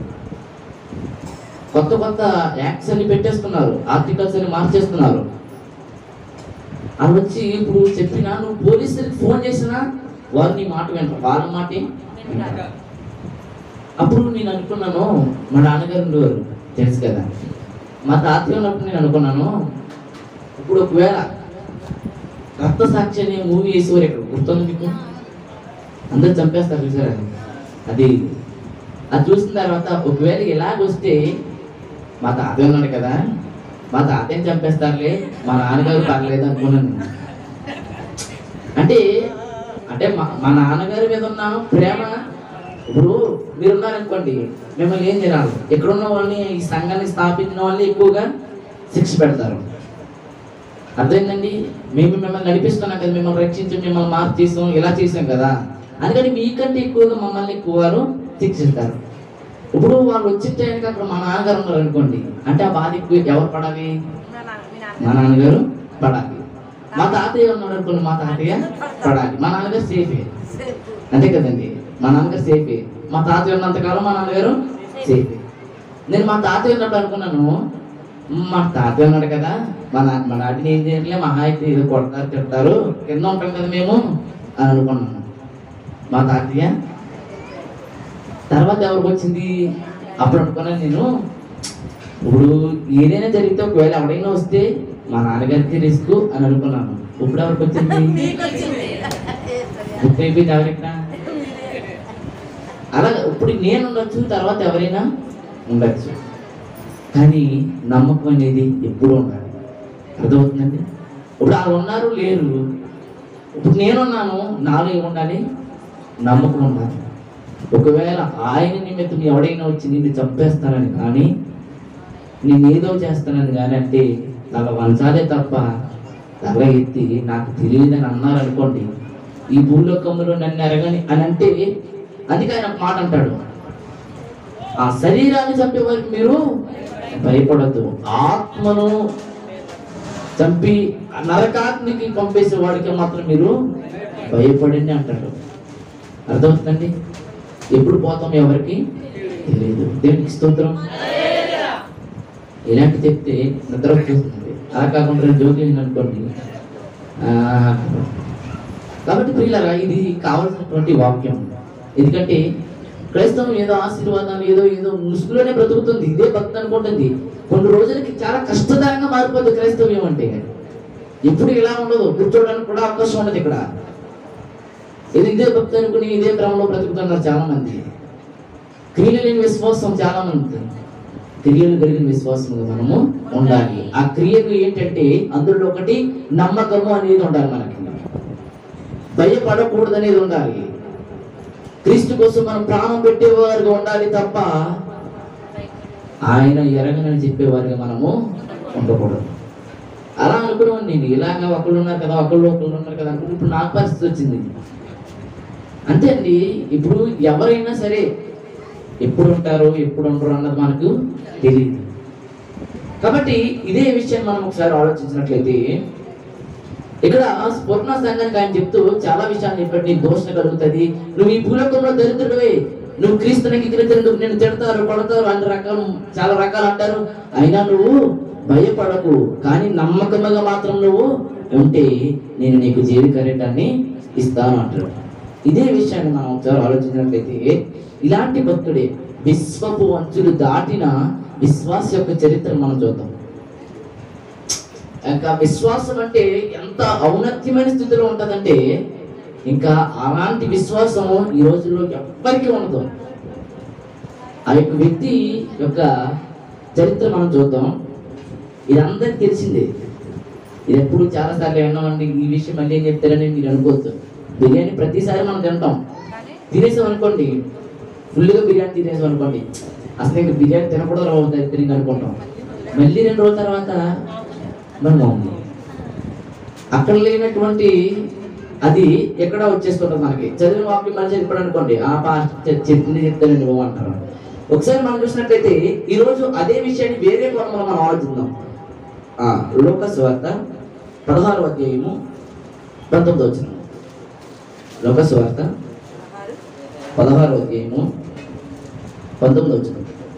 కొత్త కొత్త యాక్ట్స్ అన్ని పెట్టేస్తున్నారు ఆర్టికల్స్ అన్ని మార్చేస్తున్నారు అది వచ్చి ఇప్పుడు చెప్పినా నువ్వు పోలీసులకు ఫోన్ చేసినా వారు నీ మాట వింటారు వాళ్ళ మాట వింటారు అప్పుడు నేను అనుకున్నాను మా నాన్నగారు ఉండేవారు తెలుసు కదా మా తాతయ్య ఉన్నప్పుడు నేను అనుకున్నాను ఇప్పుడు ఒకవేళ రక్త సాక్షి అనే మూవీ వేసేవారు ఇక్కడ గుర్తుంది మీకు అందరు చంపేస్తారు చూసారా అది అది చూసిన తర్వాత ఒకవేళ ఇలాగొస్తే మా తాతయ్య ఉన్నాడు కదా మా తాతయ్యని చంపేస్తారులే మా నాన్నగారు పర్లేదు అనుకున్నాను అంటే అంటే మా మా నాన్నగారి మీద ఉన్న ప్రేమ ఇప్పుడు మీరు ఉన్నారనుకోండి మిమ్మల్ని ఏం చేయాలి ఇక్కడ ఉన్న వాళ్ళని ఈ సంఘాన్ని స్థాపించిన వాళ్ళని ఎక్కువగా శిక్ష పెడతారు అర్థమైందండి మేము మిమ్మల్ని నడిపిస్తున్నాం కదా మిమ్మల్ని రక్షించి మిమ్మల్ని మార్పు చేసాం ఇలా చేసాం కదా అందుకని మీకంటే ఎక్కువగా మమ్మల్ని ఎక్కువ వారు శిక్షిస్తారు ఇప్పుడు వాళ్ళు వచ్చిన టైంకి అక్కడ మా నాన్నగారు ఉన్నారు అనుకోండి అంటే ఆ బాధ ఎక్కువ ఎవరు పడాలి మా నాన్నగారు పడాలి మా తాతయ్య ఉన్నాడు అనుకోండి మా తాతయ్య పడాలి మా నాన్నగారు సేఫే అంతే కదండి మా నాన్నగారు సేఫే మా తాతయ్య ఉన్నంతకాలం మా నాన్నగారు సేఫే నేను మా తాతయ్య ఉన్నట్టు అనుకున్నాను "మ్మ్, మా తాతయ్య ఉన్నాడు కదా మా నా మా డాడీని ఏం చేయట్లే మహా అయితే ఏదో కొడతారు తిడతారు కింద ఉంటాం కదా మేము అని అనుకున్నాను మా తాతయ్య తర్వాత ఎవరికి వచ్చింది అప్పుడు అనుకున్నాను నేను ఇప్పుడు ఏదైనా జరిగితే ఒకవేళ ఎవడైనా వస్తే మా నాన్నగారికి రిస్క్ అని అనుకున్నాను ఇప్పుడు ఎవరికి వచ్చింది బుక్ అయిపోయింది ఎవరికైనా అలా ఇప్పుడు నేను ఉండొచ్చు తర్వాత ఎవరైనా ఉండొచ్చు కానీ నమ్మకం అనేది ఎప్పుడూ ఉండాలి అర్థమవుతుందండి ఇప్పుడు వాళ్ళు ఉన్నారు లేరు ఇప్పుడు నేనున్నాను నాలో ఏముండాలి నమ్మకం ఉండాలి ఒకవేళ ఆయన నిమిత్తం ఎవడైనా వచ్చి నిన్ను చంపేస్తానని కానీ నేను ఏదో చేస్తానని కానీ అంటే తల వంచాలే తప్ప తల ఎత్తి నాకు తెలియదని అన్నారు అనుకోండి ఈ భూలోకంలో నన్ను ఎరగని అని అంటే అందుకే ఆయన ఒక మాట అంటాడు ఆ శరీరాన్ని చంపే వరకు మీరు భయపడద్దు ఆత్మను చంపి ఆ నరకాగ్నికి పంపేసే వాడికి మాత్రం మీరు భయపడండి అంటాడు అర్థమవుతుందండి ఎప్పుడు పోతాం ఎవరికి తెలియదు దేవునికి స్తోత్రం ఇలాంటి చెప్తే నిద్ర వచ్చేస్తుంది అలా కాకుండా రెండు జోకులు అనుకోండి ఆ, కాబట్టి ప్రియులరా ఇది కావాల్సినటువంటి వాక్యం ఎందుకంటే క్రైస్తవం ఏదో ఆశీర్వాదాలు ఏదో ఏదో ముసుగులోనే బ్రతుకుతుంది ఇదే భక్తి అనుకుంటుంది కొన్ని రోజులకి చాలా కష్టతరంగా మారిపోతుంది క్రైస్తవ్యం అంటే ఎప్పుడు ఇలా ఉండదు కూర్చోవడానికి కూడా అవకాశం ఉండదు ఇక్కడ ఇది ఇదే భక్తి అనుకుని ఇదే భ్రమలో బ్రతుకుతున్నారు చాలా మంది క్రియలు లేని విశ్వాసం చాలా మంది క్రియలు కలిగిన విశ్వాసంగా మనము ఉండాలి ఆ క్రియలు ఏంటంటే అందులో ఒకటి నమ్మకము అనేది ఉండాలి మనకి భయపడకూడదు అనేది ఉండాలి క్రీస్తు కోసం మనం ప్రాణం పెట్టేవారుగా ఉండాలి తప్ప ఆయన ఎరగనని చెప్పేవారుగా మనము ఉండకూడదు అలా అనుకునేవాడిని నేను ఇలాగ ఒకళ్ళు ఉన్నారు కదా ఒకళ్ళు ఒకళ్ళు ఉన్నారు కదా అనుకుని ఇప్పుడు నాకు పరిస్థితి వచ్చింది అంతే అండి ఇప్పుడు ఎవరైనా సరే ఎప్పుడు ఉంటారు ఎప్పుడు ఉండరు అన్నది మనకు తెలియదు కాబట్టి ఇదే విషయం మనం ఒకసారి ఆలోచించినట్లయితే ఇక్కడ స్ఫురణ సంఘానికి ఆయన చెప్తూ చాలా విషయాలు చెప్పాడు నీకు దోషణ కలుగుతుంది నువ్వు ఈ భూలోకంలో దరిద్రుడివే నువ్వు క్రీస్తునికి క్రీస్తునికి నేను తిడతారు కొడతారు అన్ని రకాలు చాలా రకాలు అంటారు అయినా నువ్వు భయపడకు కానీ నమ్మకముగా మాత్రం నువ్వు ఉంటే నేను నీకు జీవి కరెక్టాన్ని ఇస్తాను అంటాడు ఇదే విషయాన్ని మనం ఒకసారి ఆలోచించినట్లయితే ఇలాంటి భక్తుడే విశ్వపు అంచులు దాటిన విశ్వాస యొక్క చరిత్ర మనం చూద్దాం ఇంకా విశ్వాసం అంటే ఎంత ఔన్నత్యమైన స్థితిలో ఉంటుందంటే ఇంకా అలాంటి విశ్వాసము ఈ రోజుల్లో ఎవ్వరికీ ఉండదు ఆ యొక్క వ్యక్తి యొక్క చరిత్ర మనం చూద్దాం ఇది అందరికి తెలిసిందే ఇది ఎప్పుడు చాలా సార్లు విన్నామండి ఈ విషయం మళ్ళీ ఏం చెప్తారని మీరు అనుకోవద్దు బిర్యానీ ప్రతిసారి మనం తింటాం తినేసాం అనుకోండి ఫుల్గా బిర్యానీ తినేసాం అనుకోండి అసలు ఇంకా బిర్యానీ తినకూడదు అవుతుంది తిరిగి అనుకుంటాం మళ్ళీ రెండు రోజుల తర్వాత మనం బాగుంది అక్కడ లేనటువంటి అది ఎక్కడ వచ్చేస్తుంటుంది మనకి చదివిన వాక్యం మళ్ళీ చెప్పాడు అనుకోండి ఆ పాస్ట్ చెప్పింది చెప్తానండి బాబు అంటారు ఒకసారి మనం చూసినట్లయితే ఈ రోజు అదే విషయాన్ని వేరే కోణంలో మనం ఆలోచిద్దాం ఆ లోకస్ వార్త పదహారు అధ్యాయము పంతొమ్మిది వచ్చిన లోకస్ వార్త పదహారు అధ్యాయము పంతొమ్మిది వచ్చిన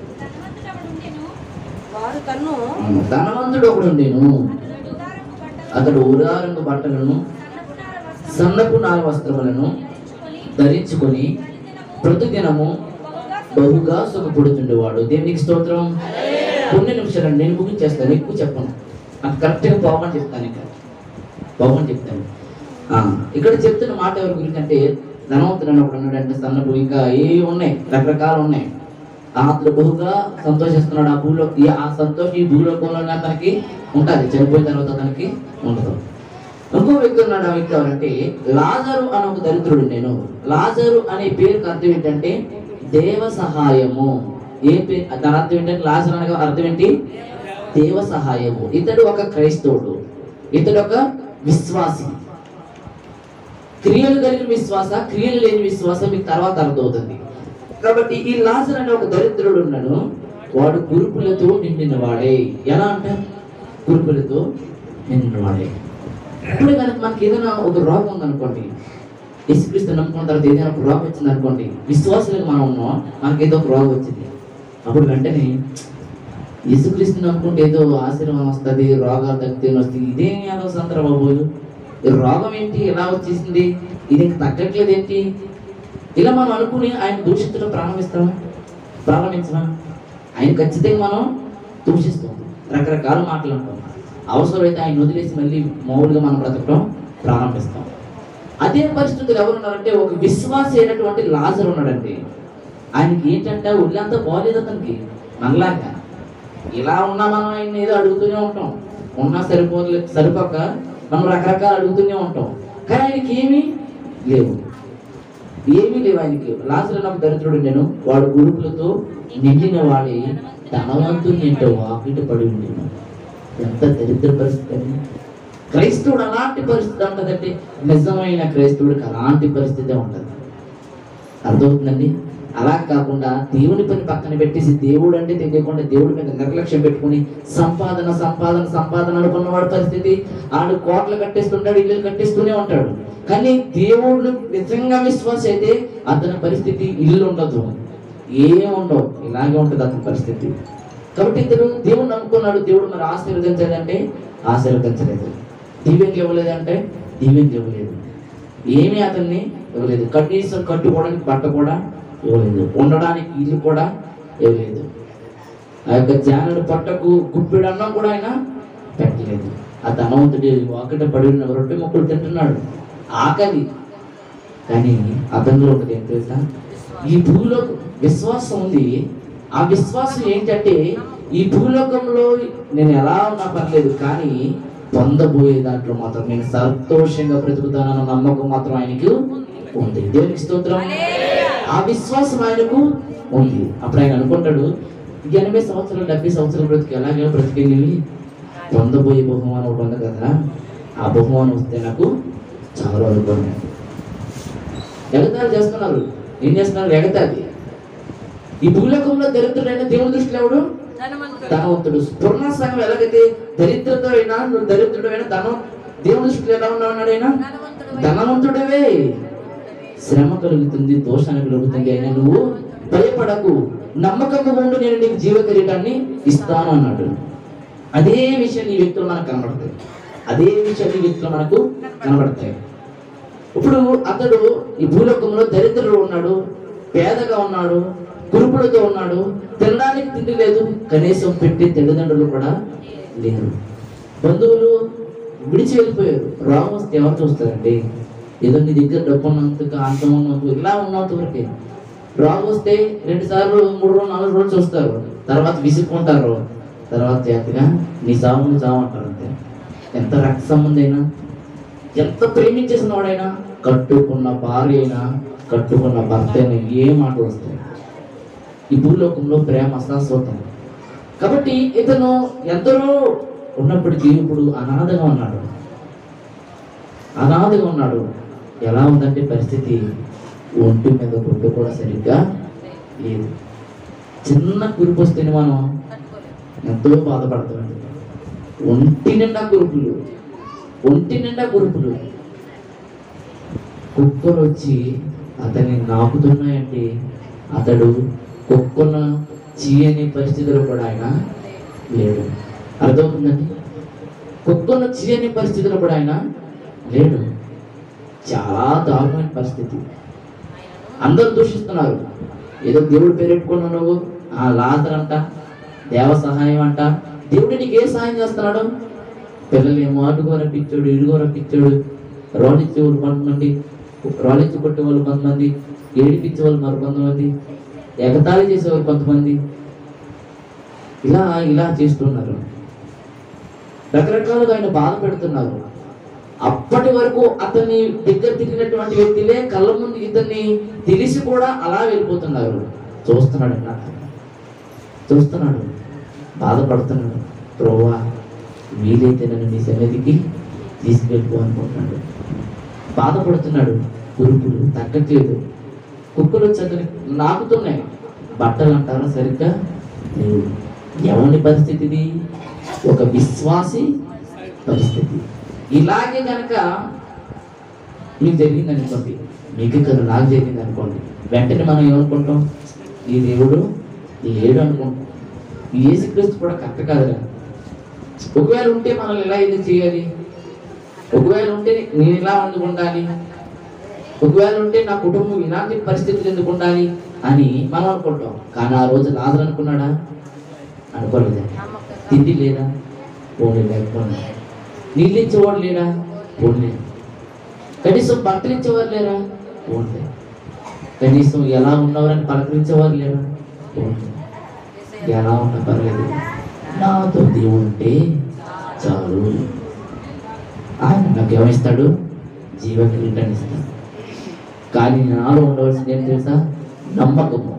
వారు కన్ను ధనవంతుడు ఒకడు నేను అతడు ఉదారంగు బట్టలను సన్నపు నార వస్త్రములను ధరించుకొని ప్రతిదినము బహుగా సుఖపడుతుండేవాడు దేవునికి స్తోత్రం కొన్ని నిమిషాలు నేను ముగించేస్తాను ఎక్కువ చెప్పను నాకు కరెక్ట్గా పోవని చెప్తాను ఇక్కడ పోవని చెప్తాను ఆ, ఇక్కడ చెప్తున్న మాట ఎవరి గురించి అంటే ధనవంతుడు అని ఒకడు ఉన్నాడంటే సన్నపు ఇంకా ఏ ఉన్నాయి రకరకాలు ఉన్నాయి అతను బహుగా సంతోషిస్తున్నాడు ఆ భూలో ఈ- ఆ సంతోషం ఈ భూలోకంలోనే అతనికి ఉంటుంది చనిపోయిన తర్వాత అతనికి ఉండదు ఇంకో వ్యక్తి ఉన్నాడు ఆ వ్యక్తి ఎవరంటే లాజరు అని ఒక దరిద్రుడు నేను లాజరు అనే పేరుకి అర్థం ఏంటంటే దేవ సహాయము ఏ పేరు దాని అర్థం ఏంటంటే లాజరు అనగా అర్థం ఏంటి దేవ సహాయము ఇతడు ఒక క్రైస్తవుడు ఇతడు ఒక విశ్వాసి క్రియలు కలిగిన విశ్వాస క్రియలు లేని విశ్వాసం మీకు తర్వాత అర్థమవుతుంది కాబట్టి ఈ లాజర్ అనే ఒక దరిద్రుడు ఉన్నాడు వాడు గురుపులతో నిండిన వాడే ఎలా అంటే గురుపులతో నిండిన వాడే ఇప్పుడు కనుక మనకి ఏదైనా ఒక రోగం ఉందనుకోండి యేసుక్రీస్తు నమ్ముకున్న తర్వాత ఏదైనా ఒక రోగం వచ్చింది అనుకోండి విశ్వాసులుగా మనం ఉన్నాం మనకి ఏదో ఒక రోగం వచ్చింది అప్పుడు వెంటనే యేసుక్రీస్తు నమ్ముకుంటే ఏదో ఆశీర్వాదం వస్తుంది రోగాలు తగ్గితే వస్తుంది ఇదేం ఏదో సందర్భ బాబు ఈ రోగం ఏంటి ఎలా వచ్చేసింది ఇది ఇంక తగ్గట్లేదు ఏంటి ఇలా మనం అనుకుని ఆయన దూషించడం ప్రారంభిస్తామా ప్రారంభించమా ఆయన ఖచ్చితంగా మనం దూషిస్తాం రకరకాల మాటలు అంటాం అవసరమైతే ఆయన వదిలేసి మళ్ళీ మామూలుగా మనం బ్రతకడం ప్రారంభిస్తాం అదే పరిస్థితులు ఎవరున్నారంటే ఒక విశ్వాస అయినటువంటి లాజర్ ఉన్నాడండి ఆయనకి ఏంటంటే ఒళ్ళంతా బాగాలేదు అతనికి మనలాగా ఇలా ఉన్నా మనం ఆయన ఏదో అడుగుతూనే ఉంటాం ఉన్నా సరిపోలే సరిపోక మనం రకరకాలు అడుగుతూనే ఉంటాం కానీ ఆయనకి ఏమీ లేవు ఏమీ లేవు ఆయనకి లాజరు నాకు దరిద్రుడు నేను వాడు గురుపులతో నిండిన వాడి ధనవంతుని ఏంటో వాకిట పడి ఉండేను ఎంత దరిద్ర పరిస్థితి అండి క్రైస్తవుడు అలాంటి పరిస్థితి ఉంటుందంటే నిజమైన క్రైస్తవుడికి అలాంటి పరిస్థితే ఉంటుంది అర్థమవుతుందండి అలా కాకుండా దేవుని పని పక్కన పెట్టేసి దేవుడు అంటే తెలియకుండా దేవుడి మీద నిర్లక్ష్యం పెట్టుకుని సంపాదన సంపాదన సంపాదన అనుకున్నవాడు పరిస్థితి ఆడు కోట్లు కట్టేస్తుంటాడు ఇల్లు కట్టేస్తూనే ఉంటాడు కానీ దేవుడు నిజంగా విశ్వాస అయితే అతని పరిస్థితి ఇల్లు ఉండదు ఏం ఉండవు ఇలాగే ఉంటుంది అతని పరిస్థితి కాబట్టి ఇతను దేవుడు నమ్ముకున్నాడు దేవుడు మరి ఆశీర్వదించాడంటే ఆశీర్వదించలేదు దీవెనలు ఇవ్వలేదంటే దీవెనలు ఇవ్వలేదు ఏమీ అతన్ని ఇవ్వలేదు కనీసం కట్టుకోవడానికి బట్ట కూడా ఇవ్వలేదు ఉండడానికి ఇల్లు కూడా ఇవ్వలేదు ఆ యొక్క జానుడు పట్టకు గుప్పిడు అన్నం కూడా ఆయన పెట్టలేదు ఆ ధనవంతుడి వాకిట పడి ఉన్న రొట్టె మొక్కలు తింటున్నాడు ఆకలి కానీ అతనిలో ఒకటి ఏం తెలుసా ఈ భూలో విశ్వాసం ఉంది ఆ విశ్వాసం ఏంటంటే ఈ భూలోకంలో నేను ఎలా ఉన్నా పర్లేదు కానీ పొందబోయే దాంట్లో మాత్రం నేను సంతోషంగా బ్రతుకుతానన్న నమ్మకం మాత్రం ఆయనకు ఉంది దేవునికి స్తోత్రం ఆ విశ్వాసం ఆయనకు ఉంది అప్పుడు ఆయన అనుకుంటాడు ఎనభై సంవత్సరాలు డెబ్బై సంవత్సరాలు బ్రతికి ఎలాగైనా బ్రతికేవి పొందబోయే బహుమానం ఒకటి ఉంది కదా ఆ బహుమానం వస్తే నాకు చాలా అనుకున్నాను ఎగతాళి చేస్తున్నారు ఏం చేస్తున్నారు ఎగతాళి ఈ భూలోకంలో దరిద్రుడైన దేవుని దృష్టిలో ఎవడు ధనవంతుడు ధనవంతుడు స్ఫురణ సంఘం ఎలాగైతే దరిద్రతో అయినా నువ్వు దరిద్రుడైన ధనం దేవుని దృష్టిలో ఎలా ఉన్నావు అన్నాడు ఆయన ధనవంతుడు ధనవంతుడవే శ్రమ కలుగుతుంది దోషాన్ని కలుగుతుంది అయినా నువ్వు భయపడకు నమ్మకంగా ఉండు నేను నీకు జీవ కిరీటాన్ని ఇస్తాను అన్నాడు అదే విషయం ఈ వ్యక్తులు మనకు కనబడతాయి అదే విషయం ఈ వ్యక్తులు మనకు కనబడతాయి ఇప్పుడు అతడు ఈ భూలోకంలో దరిద్రుడు ఉన్నాడు పేదగా ఉన్నాడు కురుపులతో ఉన్నాడు తినడానికి తిండి లేదు కనీసం పెట్టి తల్లిదండ్రులు కూడా లేరు బంధువులు విడిచి వెళ్ళిపోయారు రాము వస్తే ఎవరు చూస్తారండి ఏదో నీ దగ్గర డబ్బు ఉన్నందుకు అంతం ఉన్నందుకు ఇలా ఉన్నంత వరకే రాము వస్తే రెండు సార్లు మూడు రోజులు నాలుగు రోజులు చూస్తారు తర్వాత విసుక్కుంటారు తర్వాత జాతిగా నీ సాగు నీ సాగు అంటారు అంతే ఎంత రక్త సంబంధం అయినా ఎంత ప్రేమించేసిన వాడైనా కట్టుకున్న భార్య అయినా కట్టుకున్న భర్త అయినా ఏ మాటలు వస్తాయి ఈ భూలోకంలో ప్రేమ అశాశ్వతం కాబట్టి ఇతను ఎందరో ఉన్నప్పటికీ ఇప్పుడు అనాథగా ఉన్నాడు అనాథగా ఉన్నాడు ఎలా ఉందంటే పరిస్థితి ఒంటి మీద గుడ్డ కూడా సరిగ్గా లేదు చిన్న కురుపు వస్తేనే మనం తట్టుకోలేదు ఎంతో బాధపడుతున్నాడు ఒంటి నిండా కురుపులు ఒంటి నిండా కురుపులు కుక్కలు వచ్చి అతన్ని నాకుతున్నాయంటే అతడు కుక్కన చీయని పరిస్థితిలో కూడా ఆయన లేడు అర్థమవుతుందండి కుక్కను చీయని పరిస్థితిలో కూడా ఆయన లేడు చాలా దారుణమైన పరిస్థితి అందరూ దూషిస్తున్నారు ఏదో దేవుడు పేరెట్టుకున్నా నువ్వు ఆ లాజర్ అంట దేవ సహాయం అంట దేవుడు నీకు ఏ సహాయం చేస్తున్నాడు పిల్లలు ఏమో అడుగో రప్పించాడు ఇడుగో రప్పించాడు రాళ్ళిచ్చే వాళ్ళు కొంతమంది రాళ్ళిచ్చి కొట్టే వాళ్ళు కొంతమంది ఏడిపించే వాళ్ళు మరి కొంతమంది ఎగతాళి చేసేవాళ్ళు కొంతమంది ఇలా ఇలా చేస్తున్నారు రకరకాలుగా ఆయన బాధ పెడుతున్నారు అప్పటి వరకు అతన్ని దగ్గర తిరిగినటువంటి వ్యక్తులే కళ్ళ ముందు ఇతన్ని తెలిసి కూడా అలా వెళ్ళిపోతున్నారు చూస్తున్నాడు అన్నమాట చూస్తున్నాడు బాధపడుతున్నాడు ప్రోవా వీలైతే నన్ను నీ సన్నిధికి తీసుకెళ్ళిపో అనుకుంటున్నాడు బాధపడుతున్నాడు కురుపులు తగ్గట్లేదు కుక్కలు చదువు నాకుతున్నాయి బట్టలు అంటారా సరిగ్గా లేవు ఎవరి పరిస్థితి ఇది ఒక విశ్వాసి పరిస్థితి ఇలాగే కనుక మీకు జరిగింది అనుకోండి మీకు కదా నాకు జరిగింది అనుకోండి వెంటనే మనం ఏమనుకుంటాం ఈ దేవుడు లేడు అనుకుంటాం ఈ యేసుక్రీస్తు కూడా కరెక్ట్ కాదురా ఒకవేళ ఉంటే మనల్ని ఎలా ఎందుకు చేయాలి ఒకవేళ ఉంటే నేను ఇలా ఎందుకు ఉండాలి ఒకవేళ ఉంటే నా కుటుంబం ఇలాంటి పరిస్థితులు ఎందుకు ఉండాలి అని మనం అనుకుంటాం కానీ ఆ రోజు లాజర్ అనుకున్నాడా అనుకోలేదు తిండి లేదా పోనీ లేకపోయినా నీళ్ళు ఇచ్చేవాడు లేడా పోనీ కనీసం బట్టలు ఇచ్చేవారు లేరా పోనీ కనీసం ఎలా ఉన్నవారని పలకరించేవారు లేరా పోనీ ఎలా ఉన్నా పర్లేదు నాతో దేవుడు ఉంటే చాలు ఆయన నాకు ఏమిస్తాడు జీవ కిరీటాన్ని ఇస్తాడు కానీ నాలో ఉండవలసింది ఏం తెలుసా నమ్మకము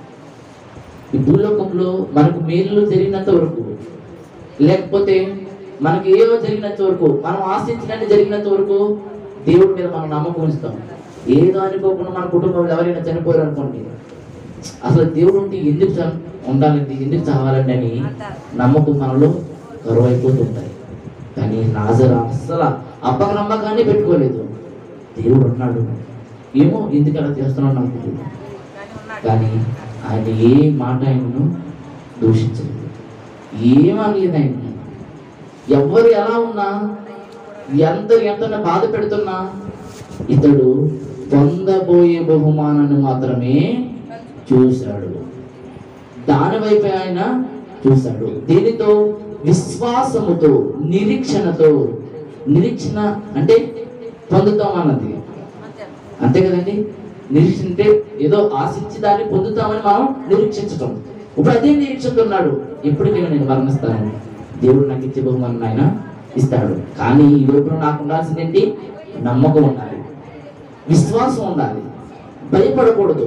ఈ భూలోకంలో మనకు మేలు జరిగినంత వరకు లేకపోతే మనకి ఏవో జరిగినంత వరకు మనం ఆశించినట్టు జరిగినంత వరకు దేవుడి మీద మనం నమ్మకం ఉంచుతాం ఏదో అనుకోకుండా మన కుటుంబంలో ఎవరైనా చనిపోయారు అనుకోండి అసలు దేవుడు ఉంటే ఎందుకు చ- ఉండాలండి ఎందుకు చావాలండి అని నమ్మకం మనలో కరువైపోతుంటాయి కానీ నాజర్ అస్సలు అప్పక నమ్మకాన్ని పెట్టుకోలేదు దేవుడు ఉన్నాడు ఏమో ఎందుకు అలా చేస్తున్నాడు నాకు తెలియదు కానీ ఉన్నాడు కానీ ఆయన ఏ మాట ఆయనను దూషించలేదు ఏమనలేదు ఆయన ఎవరు ఎలా ఉన్నా ఎంత ఎంత బాధ పెడుతున్నా ఇతడు పొందబోయే బహుమానాన్ని మాత్రమే చూశాడు దాని వైపు ఆయన చూశాడు దీనితో విశ్వాసముతో నిరీక్షణతో నిరీక్షణ అంటే పొందుతాం అన్నది అంతే అంతే కదండి నిరీక్షణ అంటే ఏదో ఆశించి దాన్ని పొందుతామని మనం నిరీక్షించటం ఇప్పుడు అదే నిరీక్షిస్తున్నాడు ఎప్పటికైనా నేను మరణిస్తాను దేవుడు నాకు ఇచ్చే బహుమానం ఆయన ఇస్తాడు కానీ ఈ లోపల నాకు ఉండాల్సింది ఏంటి నమ్మకం ఉండాలి విశ్వాసం ఉండాలి భయపడకూడదు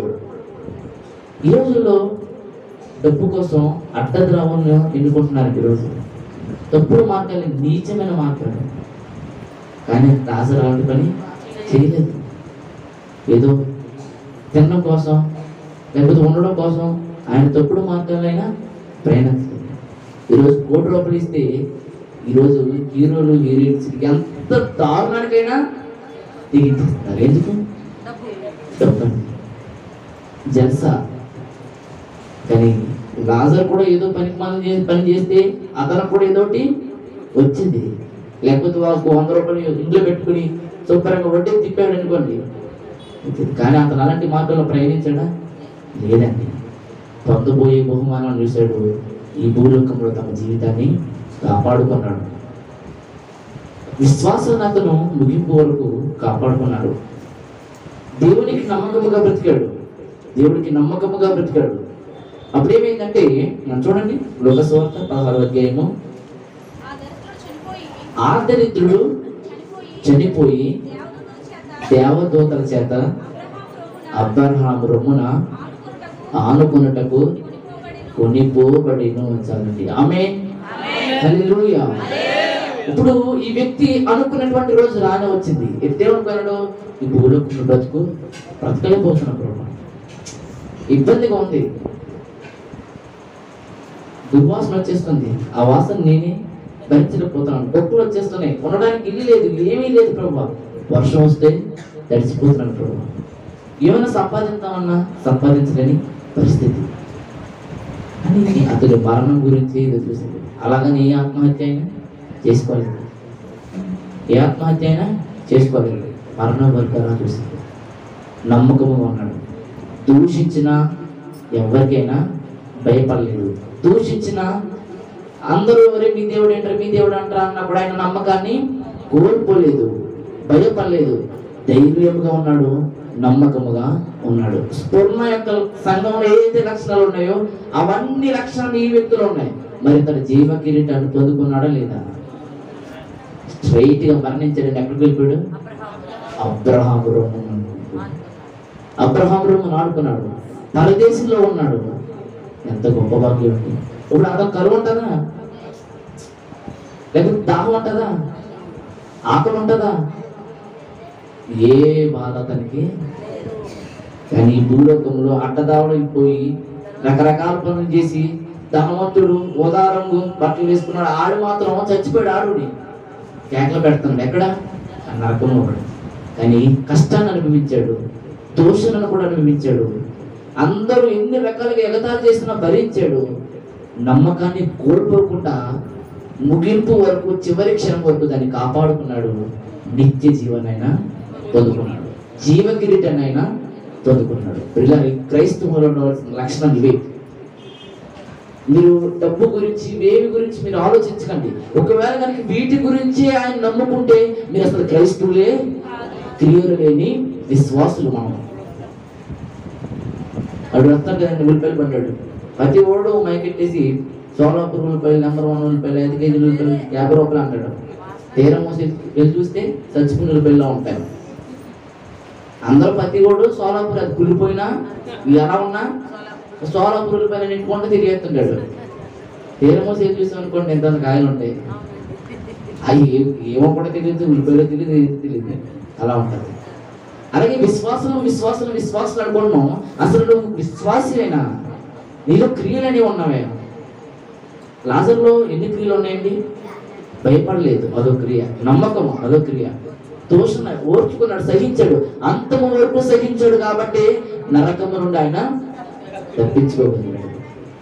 ఈ రోజుల్లో డబ్బు కోసం అడ్డద్రవాలను ఎన్నుకుంటున్నారు ఈరోజు తప్పుడు మార్గాలు నీచమైన మార్గాలు కానీ రాజు అలాంటి పని చేయలేదు ఏదో తినడం కోసం లేకపోతే ఉండడం కోసం ఆయన తప్పుడు మార్గాలైనా ప్రయాణిస్తుంది ఈరోజు కోటి రూపాయలు ఇస్తే ఈరోజు హీరోలు హీరోయిన్స్ ఎంత దారుణానికైనా దిగించేస్తారు ఎందుకు డబ్బు చెప్పండి జల్సా కానీ లాజర్ కూడా ఏదో పని మనం చేసి పని చేస్తే అతనికి కూడా ఏదో ఒకటి వచ్చింది లేకపోతే వాళ్ళకు వంద రూపాయలు ఇంట్లో పెట్టుకుని శుభ్రంగా వడ్డీ తిప్పాడు అనుకోండి వచ్చింది. కానీ అతను అలాంటి మార్గంలో ప్రయాణించాడా లేదండి పొందబోయే బహుమానం చూశాడు ఈ భూలోకంలో తమ జీవితాన్ని కాపాడుకున్నాడు విశ్వాసాన్ని అతను ముగింపు వరకు కాపాడుకున్నాడు దేవునికి నమ్మకముగా బ్రతికాడు దేవుడికి నమ్మకముగా బ్రతికాడు అప్పుడు ఏమైందంటే మనం చూడండి లోకస్వార్త పదహారు అధ్యాయము ఆ దరిద్రుడు చనిపోయి ఆ దరిద్రుడు చనిపోయి చనిపోయి దేవదూతల చేత దేవదూతల చేత అబ్రహాము అబ్రహాం రొమ్మున ఆనుకొనుటకు ఆనుకున్నటకు కొనిపోబడెను. కొనిపోబడిను చాలండి ఆమె హల్లెలూయా ఇప్పుడు ఈ వ్యక్తి అనుకున్నటువంటి రోజు రానే వచ్చింది ఎత్తేమనుకున్నాడు ఈ భూలోకంలో బ్రతుకు బ్రతకలేకపోతున్నా ప్రభు ఇబ్బందిగా ఉంది దుర్వాసన వచ్చేస్తుంది ఆ వాసన నేనే భరించలేకపోతున్నాను డబ్బులు వచ్చేస్తున్నాయి ఉండడానికి ఇల్లు లేదు ఏమీ లేదు ప్రభు వర్షం వస్తే తడిసిపోతున్నాను ప్రభు ఏమైనా సంపాదిద్దామన్నా సంపాదించలేని పరిస్థితి అని అతడు మరణం గురించి ఏదో చూసింది అలాగని ఏ ఆత్మహత్య అయినా చేసుకోలేదు ఏ ఆత్మహత్య అయినా చేసుకోలేదు మరణం వరకు అలా చూసింది నమ్మకముగా ఉన్నాడు దూషించిన ఎవరికైనా భయపడలేదు దూషించిన అందరూ ఎవరే మీ దేవుడు ఏంటారు మీ దేవుడు అంటారా అన్నప్పుడు ఆయన నమ్మకాన్ని కోల్పోలేదు భయపడలేదు ధైర్యముగా ఉన్నాడు నమ్మకముగా ఉన్నాడు స్ఫురణ యొక్క సంఘంలో ఏదైతే లక్షణాలు ఉన్నాయో అవన్నీ లక్షణాలు ఈ వ్యక్తిలో ఉన్నాయి మరి తన జీవ కిరీటాన్ని పొందుకున్నాడా లేదా స్ట్రైట్ గా మరణించాడు ఎక్కడికి వెళ్ళిపోయాడు అబ్రహాము అబ్రహాం రొమ్ము అబ్రహాం రొమ్ము ఆడుకున్నాడు పరదేశంలో ఉన్నాడు ఎంత గొప్ప భాగ్యం అండి ఇప్పుడు అతను కరువు ఉంటుందా లేకపోతే దాహం ఉంటుందా ఆకలి ఉంటుందా ఏ బాధ అతనికి కానీ ఈ భూలోకంలో అడ్డదావడైపోయి రకరకాల పనులు చేసి ధనవంతుడు ఉదారంగు బట్టలు వేసుకున్నాడు ఆడు మాత్రం చచ్చిపోయాడు ఆడుని కేకలు పెడుతున్నాడు ఎక్కడ ఆ నరకంలో ఒకడు కానీ కష్టాన్ని అనుభవించాడు దోషణను కూడా అనుభవించాడు అందరూ ఎన్ని రకాలుగా ఎగతాలు చేసినా భరించాడు నమ్మకాన్ని కోల్పోకుండా ముగింపు వరకు చివరి క్షణం వరకు దాన్ని కాపాడుకున్నాడు నిత్య జీవనైనా పొందుకున్నాడు జీవ కిరీటనైనా పొందుకున్నాడు ఇలా క్రైస్తవులో ఉండవలసిన లక్షణం ఇవే మీరు డబ్బు గురించి వేవి గురించి మీరు ఆలోచించకండి ఒకవేళ కనుక వీటి గురించి ఆయన నమ్ముకుంటే మీరు అసలు క్రైస్తవులే క్రియలు లేని విశ్వాసులు మనం అడు వస్తాడు కదండి ఉల్లిపాయలు పడ్డాడు ప్రతి ఓడు మైకెట్టేసి సోలాపూర్ ఉల్లిపాయలు నెంబర్ వన్ ఉల్లిపాయలు ఐదు కేజీలు ఉల్లిపాయలు యాభై రూపాయలు అంటాడు తీరం మూసి వెళ్ళి చూస్తే చచ్చిపోయిన ఉల్లిపాయలు ఉంటాయి అందరూ ప్రతి ఓడు సోలాపూర్ అది కుళ్ళిపోయినా ఇవి ఎలా ఉన్నా సోలాపూర్ ఉల్లిపాయలు నింపుకుంటే తిరిగేస్తుంటాడు తీరం మూసి వెళ్ళి చూసాం అనుకోండి ఎంత కాయలు ఉంటాయి అవి ఏ- ఏమో కూడా తెలియదు ఉల్లిపాయలు తెలియదు ఏది తెలియదు అలా ఉంటుంది అలాగే విశ్వాసం విశ్వాసం విశ్వాసం అనుకుంటున్నాం అసలు నువ్వు విశ్వాసమైనా నీలో క్రియలు అనేవి ఉన్నవే లాజర్లో ఎన్ని క్రియలు ఉన్నాయండి భయపడలేదు అదో క్రియ నమ్మకం అదో క్రియ దోషణ ఓర్చుకున్నాడు సహించాడు అంతము వరకు సహించాడు కాబట్టి నరకము నుండి ఆయన తప్పించుకోగలిగాడు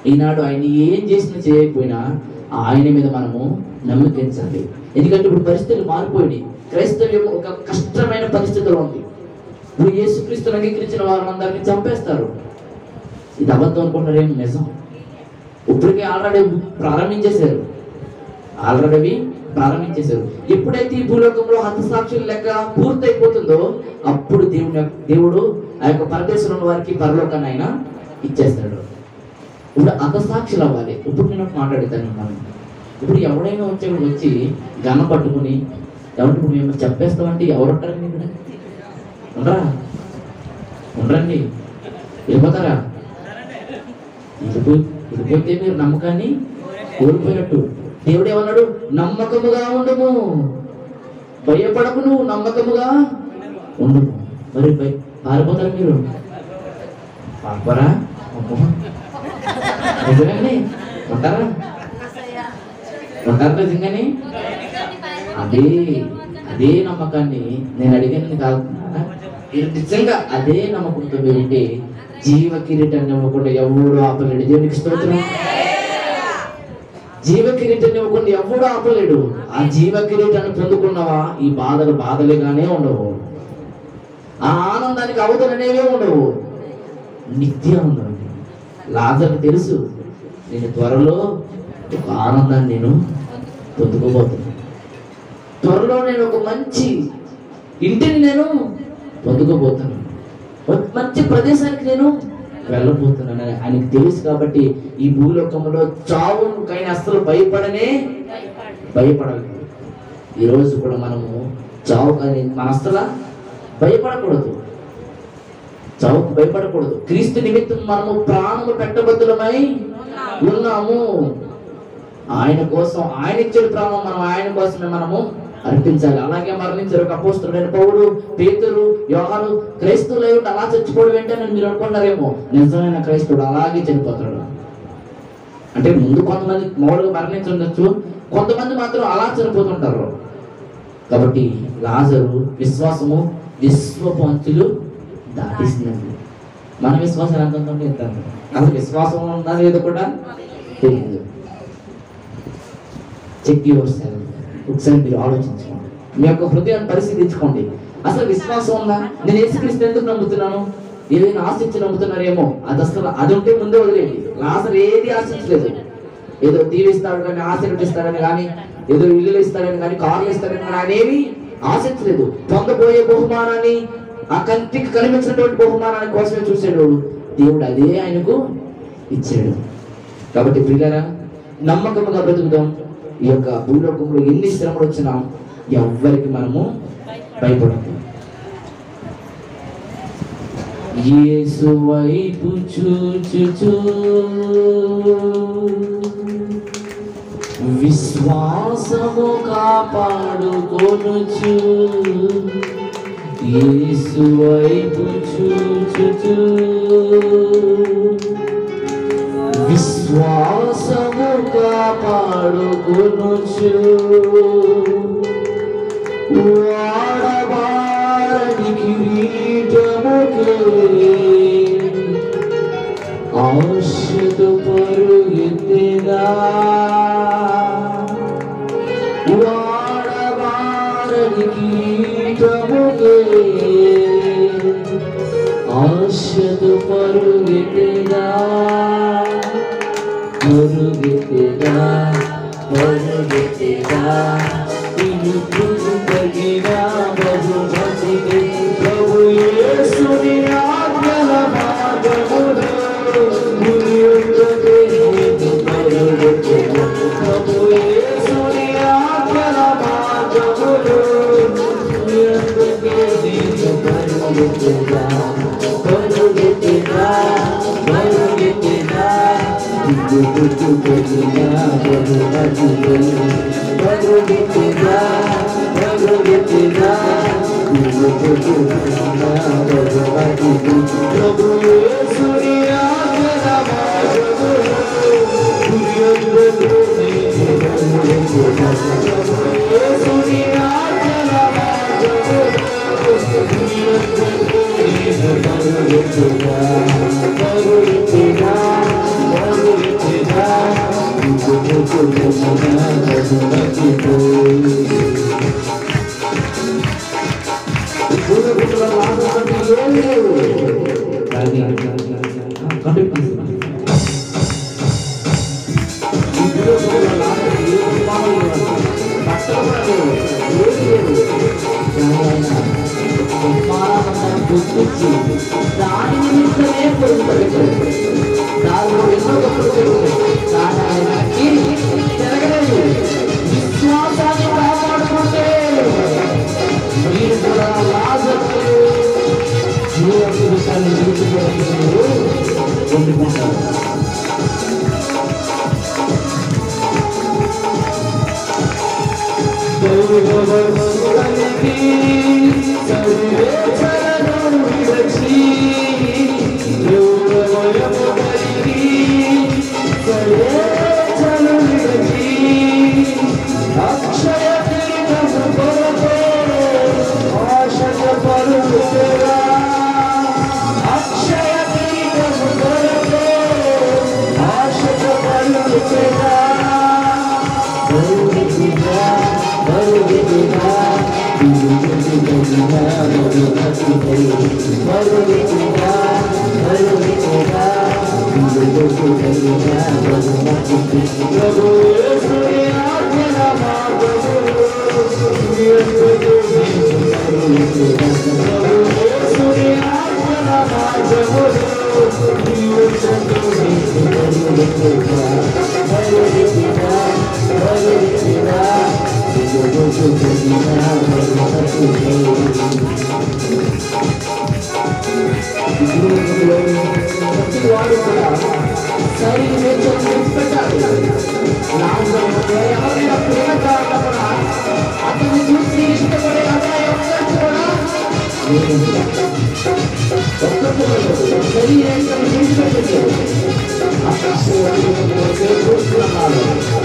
ఈనాడు ఆయన ఏం చేసినా చేయకపోయినా ఆయన మీద మనము నమ్మకించాలి ఎందుకంటే ఇప్పుడు పరిస్థితులు మారిపోయినాయి క్రైస్తవ్యం ఒక కష్టమైన పరిస్థితిలో ఉంది ఇప్పుడు యేసుక్రీస్తుని అంగీకరించిన వారందరినీ చంపేస్తారు ఇది అబద్ధం అనుకుంటారేం నిజం ఇప్పటికే ఆల్రెడీ ప్రారంభించేశారు ఆల్రెడీ ప్రారంభించేశారు ఎప్పుడైతే ఈ భూలోకంలో హతసాక్షుల లెక్క పూర్తయిపోతుందో అప్పుడు దేవుని యొక్క- దేవుడు ఆ యొక్క పరదేశంలో ఉన్న వారికి పరలోకాన్ని ఆయన ఇచ్చేస్తాడు ఇప్పుడు హతసాక్షులు అవ్వాలి ఇప్పుడు నేను ఒక మాట్లాడుతాను మనం ఇప్పుడు ఎవడైనా వచ్చి ఇక్కడ వచ్చి గన పట్టుకుని ఎవరు ఇప్పుడు మేము చెప్పేస్తామంటే ఎవరు ఉంటారండి ఇక్కడ ఉండరా ఉండరండి వెళ్ళిపోతారా వెళ్ళిపో- వెళ్ళిపోతే మీరు నమ్మకాన్ని కోల్పోయినట్టు దేవుడు ఏమన్నాడు నమ్మకముగా ఉండము భయపడకు నువ్వు నమ్మకముగా ఉండము మరి భయ- పారిపోతారు మీరు పారిపోరా అమ్మో. నిజమేనండి ఉంటారా ఉంటారు నిజంగానే అదే అదే నమ్మకాన్ని నేను అడిగానని కాదు మీరు నిజంగా అదే నమ్మకంతో మీరు ఉంటే జీవ కిరీటాన్ని ఇవ్వకుండా ఎవడు ఆపలేడు దేవునికి స్తోత్రం జీవ కిరీటాన్ని ఇవ్వకుండా ఎవడు ఆపలేడు ఆ జీవ కిరీటాన్ని పొందుకున్నావా ఈ బాధలు బాధలుగానే ఉండవు ఆ ఆనందానికి అవతలు అనేవే ఉండవు నిత్య ఆనందం లాజర్కి తెలుసు నేను త్వరలో ఒక ఆనందాన్ని నేను పొందుకోబోతున్నాను త్వరలో నేను ఒక మంచి ఇంటిని నేను పొందుకోబోతున్నాను ఒక మంచి ప్రదేశానికి నేను వెళ్ళబోతున్నాను అని ఆయనకు తెలుసు కాబట్టి ఈ భూలోకంలో చావుకైనా అస్సలు భయపడనే భయపడలేదు ఈరోజు కూడా మనము చావు కానీ మన అస్సలు భయపడకూడదు చావుకు భయపడకూడదు క్రీస్తు నిమిత్తం మనము ప్రాణము పెట్టబద్దులమై ఉన్నాము ఆయన కోసం ఆయన ఇచ్చిన ప్రాణం మనం ఆయన కోసమే మనము అర్పించాలి అలాగే మరణించారు ఒక అపోస్తుడైన పౌడు పేతురు యోహాను క్రైస్తవులు అయి ఉండి అలా చచ్చిపోవడం ఏంటని మీరు అనుకున్నారేమో నిజమైన క్రైస్తవుడు అలాగే చనిపోతాడు అంటే ముందు కొంతమంది మామూలుగా మరణించుండొచ్చు కొంతమంది మాత్రం అలా చనిపోతుంటారు కాబట్టి లాజరు విశ్వాసము విశ్వపు అంచులు దాటిస్తుందండి మన విశ్వాసం ఎంత ఉందండి ఎంత ఉంది? అసలు విశ్వాసం ఉందా లేదో కూడా తెలియదు చెక్ యువర్ సెల్ఫ్ ఒకసారి మీరు ఆలోచించుకోండి మీ యొక్క హృదయాన్ని పరిశీలించుకోండి అసలు విశ్వాసం ఉందా నేను యేసుక్రీస్తు ఎందుకు నమ్ముతున్నాను ఏదైనా ఆశించి నమ్ముతున్నారేమో అది అసలు అది ఉంటే ముందే వదిలేండి లాసర్ ఏది ఆశించలేదు ఏదో దీవిస్తాడు కానీ ఆశీర్వదిస్తాడని కానీ ఏదో ఇల్లు ఇస్తాడని కానీ కార్లు ఇస్తాడని కానీ ఆయన ఏమీ ఆశించలేదు పొందబోయే బహుమానాన్ని ఆ కంటికి కనిపించినటువంటి బహుమానాన్ని కోసమే చూశాడు దేవుడు అదే ఆయనకు ఇచ్చాడు కాబట్టి ప్రియులారా నమ్మకముగా బ్రతుకుదాం ఈ యొక్క భూలోకంలో ఎన్ని శ్రమలు వచ్చినా ఎవ్వరికి మనము భయపడము యేసు వైపు చూచుచూ విశ్వాసము కాపాడుకొనుచు యేసు వైపు చూచుచూ విశ్వాసము కాపాడుకొనుచు వాడబారని కిరీటముకే ఆశతో పరుగెత్తినా వాడబారని కిరీటముకే ఆశతో పరుగెత్తినా పరుగెత్తినా పరుగెత్తినా ఇనుపు తగిన బహుమతికి ప్రభు యేసుని ఆజ్ఞల మార్గములో గురియుటకే నేను పరుగెత్తినా ప్రభు యేసుని ఆజ్ఞల మార్గములో గురియుటకే నేను పరుగెత్తినా పరుగెత్తినా పరుగెత్తినా Thank you. గారిని కంటిన్యూ చేస్తున్నాను దాని నిమిత్తమే పొందుపరిచారు దానిలో ఎన్నో గొప్పలు జరిగాయి కానీ ఆయనకి జరగలేదు విశ్వాసాన్ని కాపాడుకుంటే మీరు కూడా లాజరు జీవితాన్ని నిలుపుకోవడానికి పొందుకుంటారు వాడు కూడా సరి పెట్టాలి ఎవరైనా ప్రేమ కావాలన్నా అతన్ని చూసి ఇష్టపడే అమ్మాయి ఒక్కరు కూడా ఒక్కరు శరీరం విడిచిపెట్టలేదు చూస్తున్నాడు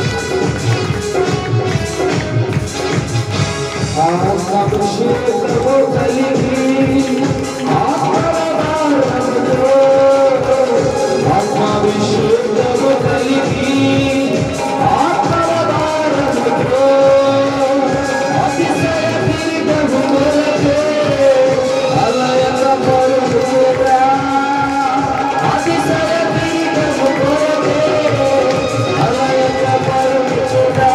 ఆత్మభిషేకము కలిగి ఆత్మభారముతో ఆత్మభిషేకము కలిగి ఆత్మభారముతో అతిశయ కిరీటము కొరకే అలయక పరుచురా అతిశయ కిరీటము కొరకే అలయక పరుచురా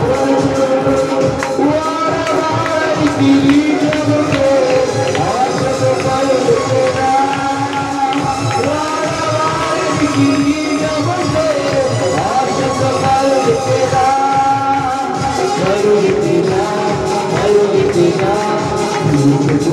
Thank you.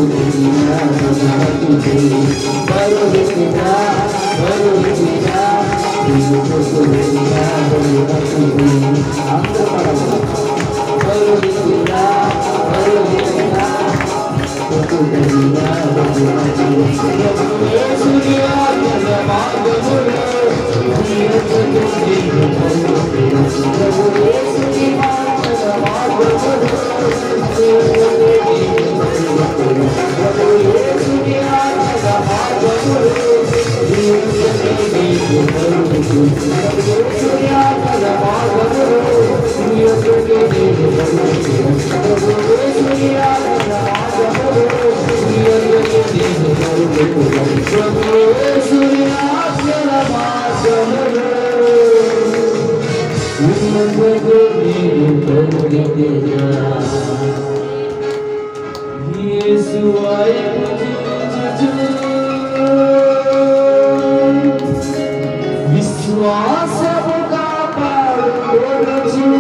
విశ్వాసము కాపాడుకోవచ్చు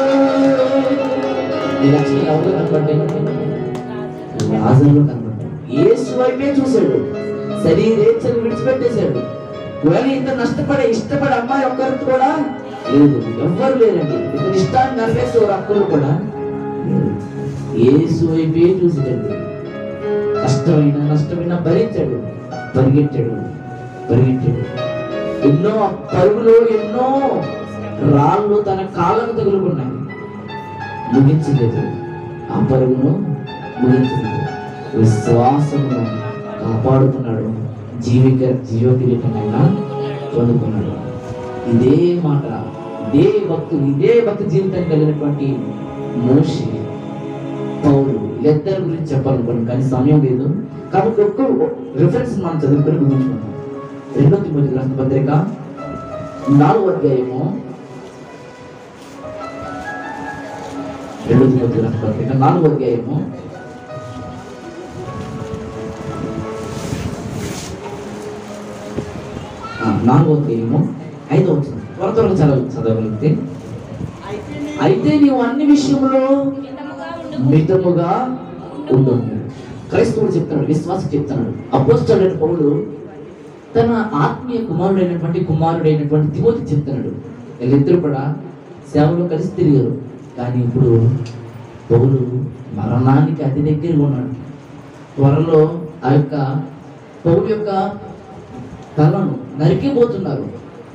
ఈ లక్షణం ఎవరు కనపడ్డాయి రాజులో కనపడ్డాయి యేసు వైపే చూశాడు శరీరేచ్ఛను విడిచిపెట్టేశాడు ఒకవేళ ఇంత నష్టపడే ఇష్టపడే అమ్మాయి ఒక్కరికి కూడా లేదు ఎవ్వరు లేరండి ఇతని ఇష్టాన్ని నెరవేర్చే ఒక్కరు కూడా లేరు. యేసు వైపే చూసిదండి కష్టమైన నష్టమైన భరించాడు పరిగెట్టాడు పరిగెట్టాడు ఎన్నో పరుగులు ఎన్నో రాళ్ళు తన కాళ్ళకు తగులుకున్నాయి ముగించలేదు ఆ పరుగును ముగించలేదు విశ్వాసమును కాపాడుకున్నాడు జీవిక జీవ కిరీటమైన పొందుకున్నాడు ఇదే మాట ఇదే భక్తులు ఇదే భక్తి జీవితం కలిగినటువంటి మోషి పౌరు వీళ్ళిద్దరి గురించి చెప్పాలనుకోండి కానీ సమయం లేదు కాబట్టి ఒక్క రిఫరెన్స్ మనం చదువుకొని ముగించుకుందాం రెండో తిమ్మతి రాసిన పత్రిక నాలుగో అధ్యాయము రెండో తిమ్మతి రాసిన పత్రిక నాలుగో అధ్యాయము ఆ, నాలుగో అధ్యాయము ఐదో వచ్చింది త్వర త్వరగా చదవ చదవగలిగితే అయితే నీవు అన్ని విషయంలో మితముగా ఉండుము. మితముగా ఉంటుంది క్రైస్తవుడు చెప్తున్నాడు విశ్వాసం చెప్తున్నాడు అపోస్తలుడైన పౌలు తన ఆత్మీయ కుమారుడైనటువంటి కుమారుడైనటువంటి తిమోతి చెప్తున్నాడు వీళ్ళిద్దరు కూడా సేవలో కలిసి తిరిగారు కానీ ఇప్పుడు పౌలు మరణానికి అతి దగ్గరగా ఉన్నాడు త్వరలో ఆ యొక్క పౌలు యొక్క తలను నరికిపోతున్నారు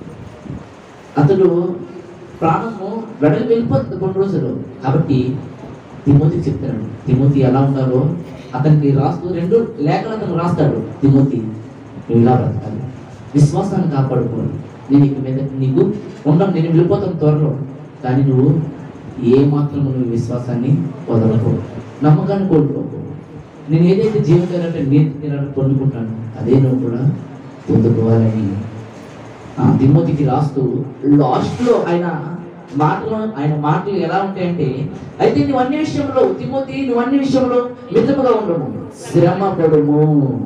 అతడు ప్రాణము వెడలి వెళ్ళిపోతుంది కొన్ని రోజులు కాబట్టి తిమోతి చెప్తాడు తిమోతి ఎలా ఉండాలో అతనికి రాస్తూ రెండు లేఖలు అతను రాస్తాడు తిమోతి నువ్వు ఇలా బ్రతకాలి విశ్వాసాన్ని కాపాడుకోవాలి నేను ఇక మీద నీకు ఉండను నేను వెళ్ళిపోతాను త్వరలో కానీ నువ్వు ఏ మాత్రం నువ్వు విశ్వాసాన్ని వదలకు నమ్మకాన్ని కోల్పోకు నేను ఏదైతే జీవితాలంటే నీతి తీరాన్ని పొందుకుంటాను అదే నువ్వు కూడా పొందుకోవాలని ఆ, తిమోతికి రాస్తూ లాస్ట్ లో ఆయన మాటలు ఆయన మాటలు ఎలా ఉంటాయంటే అయితే నువ్వు అన్ని విషయంలో తిమోతి నువ్వు అన్ని విషయంలో మితముగా ఉండము శ్రమ పడుము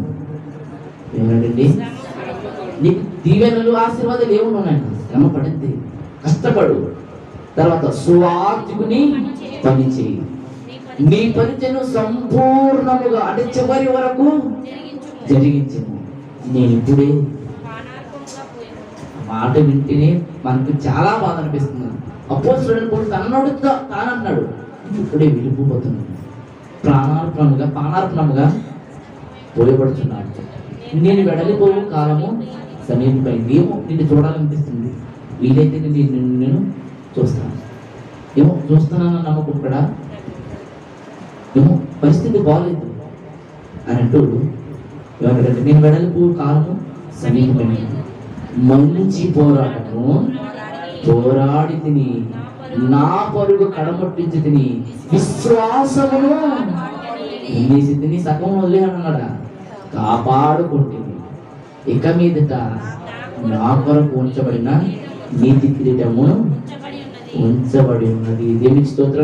ఏమనండి నీకు దీవెనలు ఆశీర్వాదాలు ఏమి ఉన్నాయండి శ్రమ పడింది కష్టపడు తర్వాత సువార్తికుని పని చేయి నీ పరిచయం సంపూర్ణముగా అంటే చివరి వరకు జరిగించుము. జరిగించము నేను ఇప్పుడే పానార్పముగా పోయెను. మాట వింటేనే మనకు చాలా బాధ అనిపిస్తుంది అపోజిట్ కూడా తన్నోడు తానన్నాడు ఇప్పుడే వెళ్ళిపోతున్నాడు ప్రాణార్పణముగా ప్రాణార్పణముగా పోయబడుతున్నాడు నేను వెడలిపోవు కాలము సమీపమైంది ఏమో నిన్ను చూడాలనిపిస్తుంది వీలైతే నేను నిన్ను నేను చూస్తాను ఏమో చూస్తానన్న నమ్మకం కూడా ఏమో పరిస్థితి బాగాలేదు అని అంటూ ఏమంటాడంటే నేను వెడలిపోవు కాలము సమీపమైంది మంచి పోరాటము పోరాడి తిని నా పరుగు కడమట్టించి తిని విశ్వాసమును చేసి తిని సగం వదిలేయన్నాడా కాపాడుకుంటుంది ఇక మీదట నా కొరకు ఉంచబడిన నీతి కిరీటము ఉంచబడి ఉన్నది. ఉంచబడి ఉన్నది దేవునికి స్తోత్రం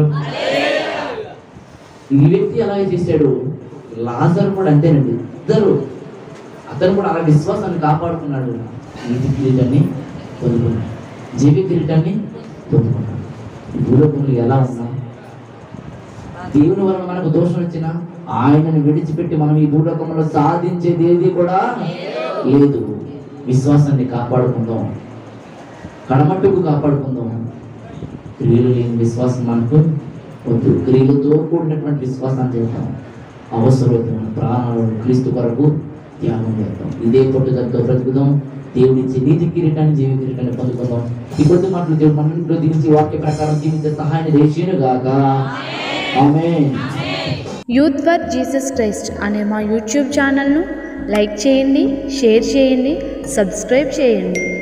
ఈ వ్యక్తి అలాగే చేశాడు లాజర్ కూడా అంతేనండి ఇద్దరు అతను కూడా అలా విశ్వాసాన్ని కాపాడుకున్నాడు నీతి కిరీటాన్ని పొందుకున్నాడు జీవి కిరీటాన్ని పొందుకున్నాడు ఈ భూలోకంలో ఎలా ఉన్నాం దేవుని వలన మనకు దోషం వచ్చినా ఆయనను విడిచిపెట్టి మనం ఈ భూలోకంలో సాధించేది ఏది కూడా లేదు విశ్వాసాన్ని కాపాడుకుందాం కడమట్టుకు కాపాడుకుందాం క్రియలు లేని విశ్వాసం మనకు వద్దు క్రియలతో కూడినటువంటి విశ్వాసాన్ని చేద్దాం అవసరమైన ప్రాణాలను క్రీస్తు కొరకు త్యాగం చేద్దాం ఇదే పట్టుదలతో బ్రతుకుదాం దేవుడిచ్చే నీతి కిరీటాన్ని జీవి కిరీటాన్ని పొందుకుందాం ఈ కొద్ది మాటలు దేవుడు మన ఇంట్లో దీవించి వాక్య ప్రకారం జీవించే సహాయాన్ని దేశీను గాక ఆమె యూత్ ఫర్ జీసస్ క్రైస్ట్ అనే మా యూట్యూబ్ ఛానల్ను లైక్ చేయండి షేర్ చేయండి సబ్స్క్రైబ్ చేయండి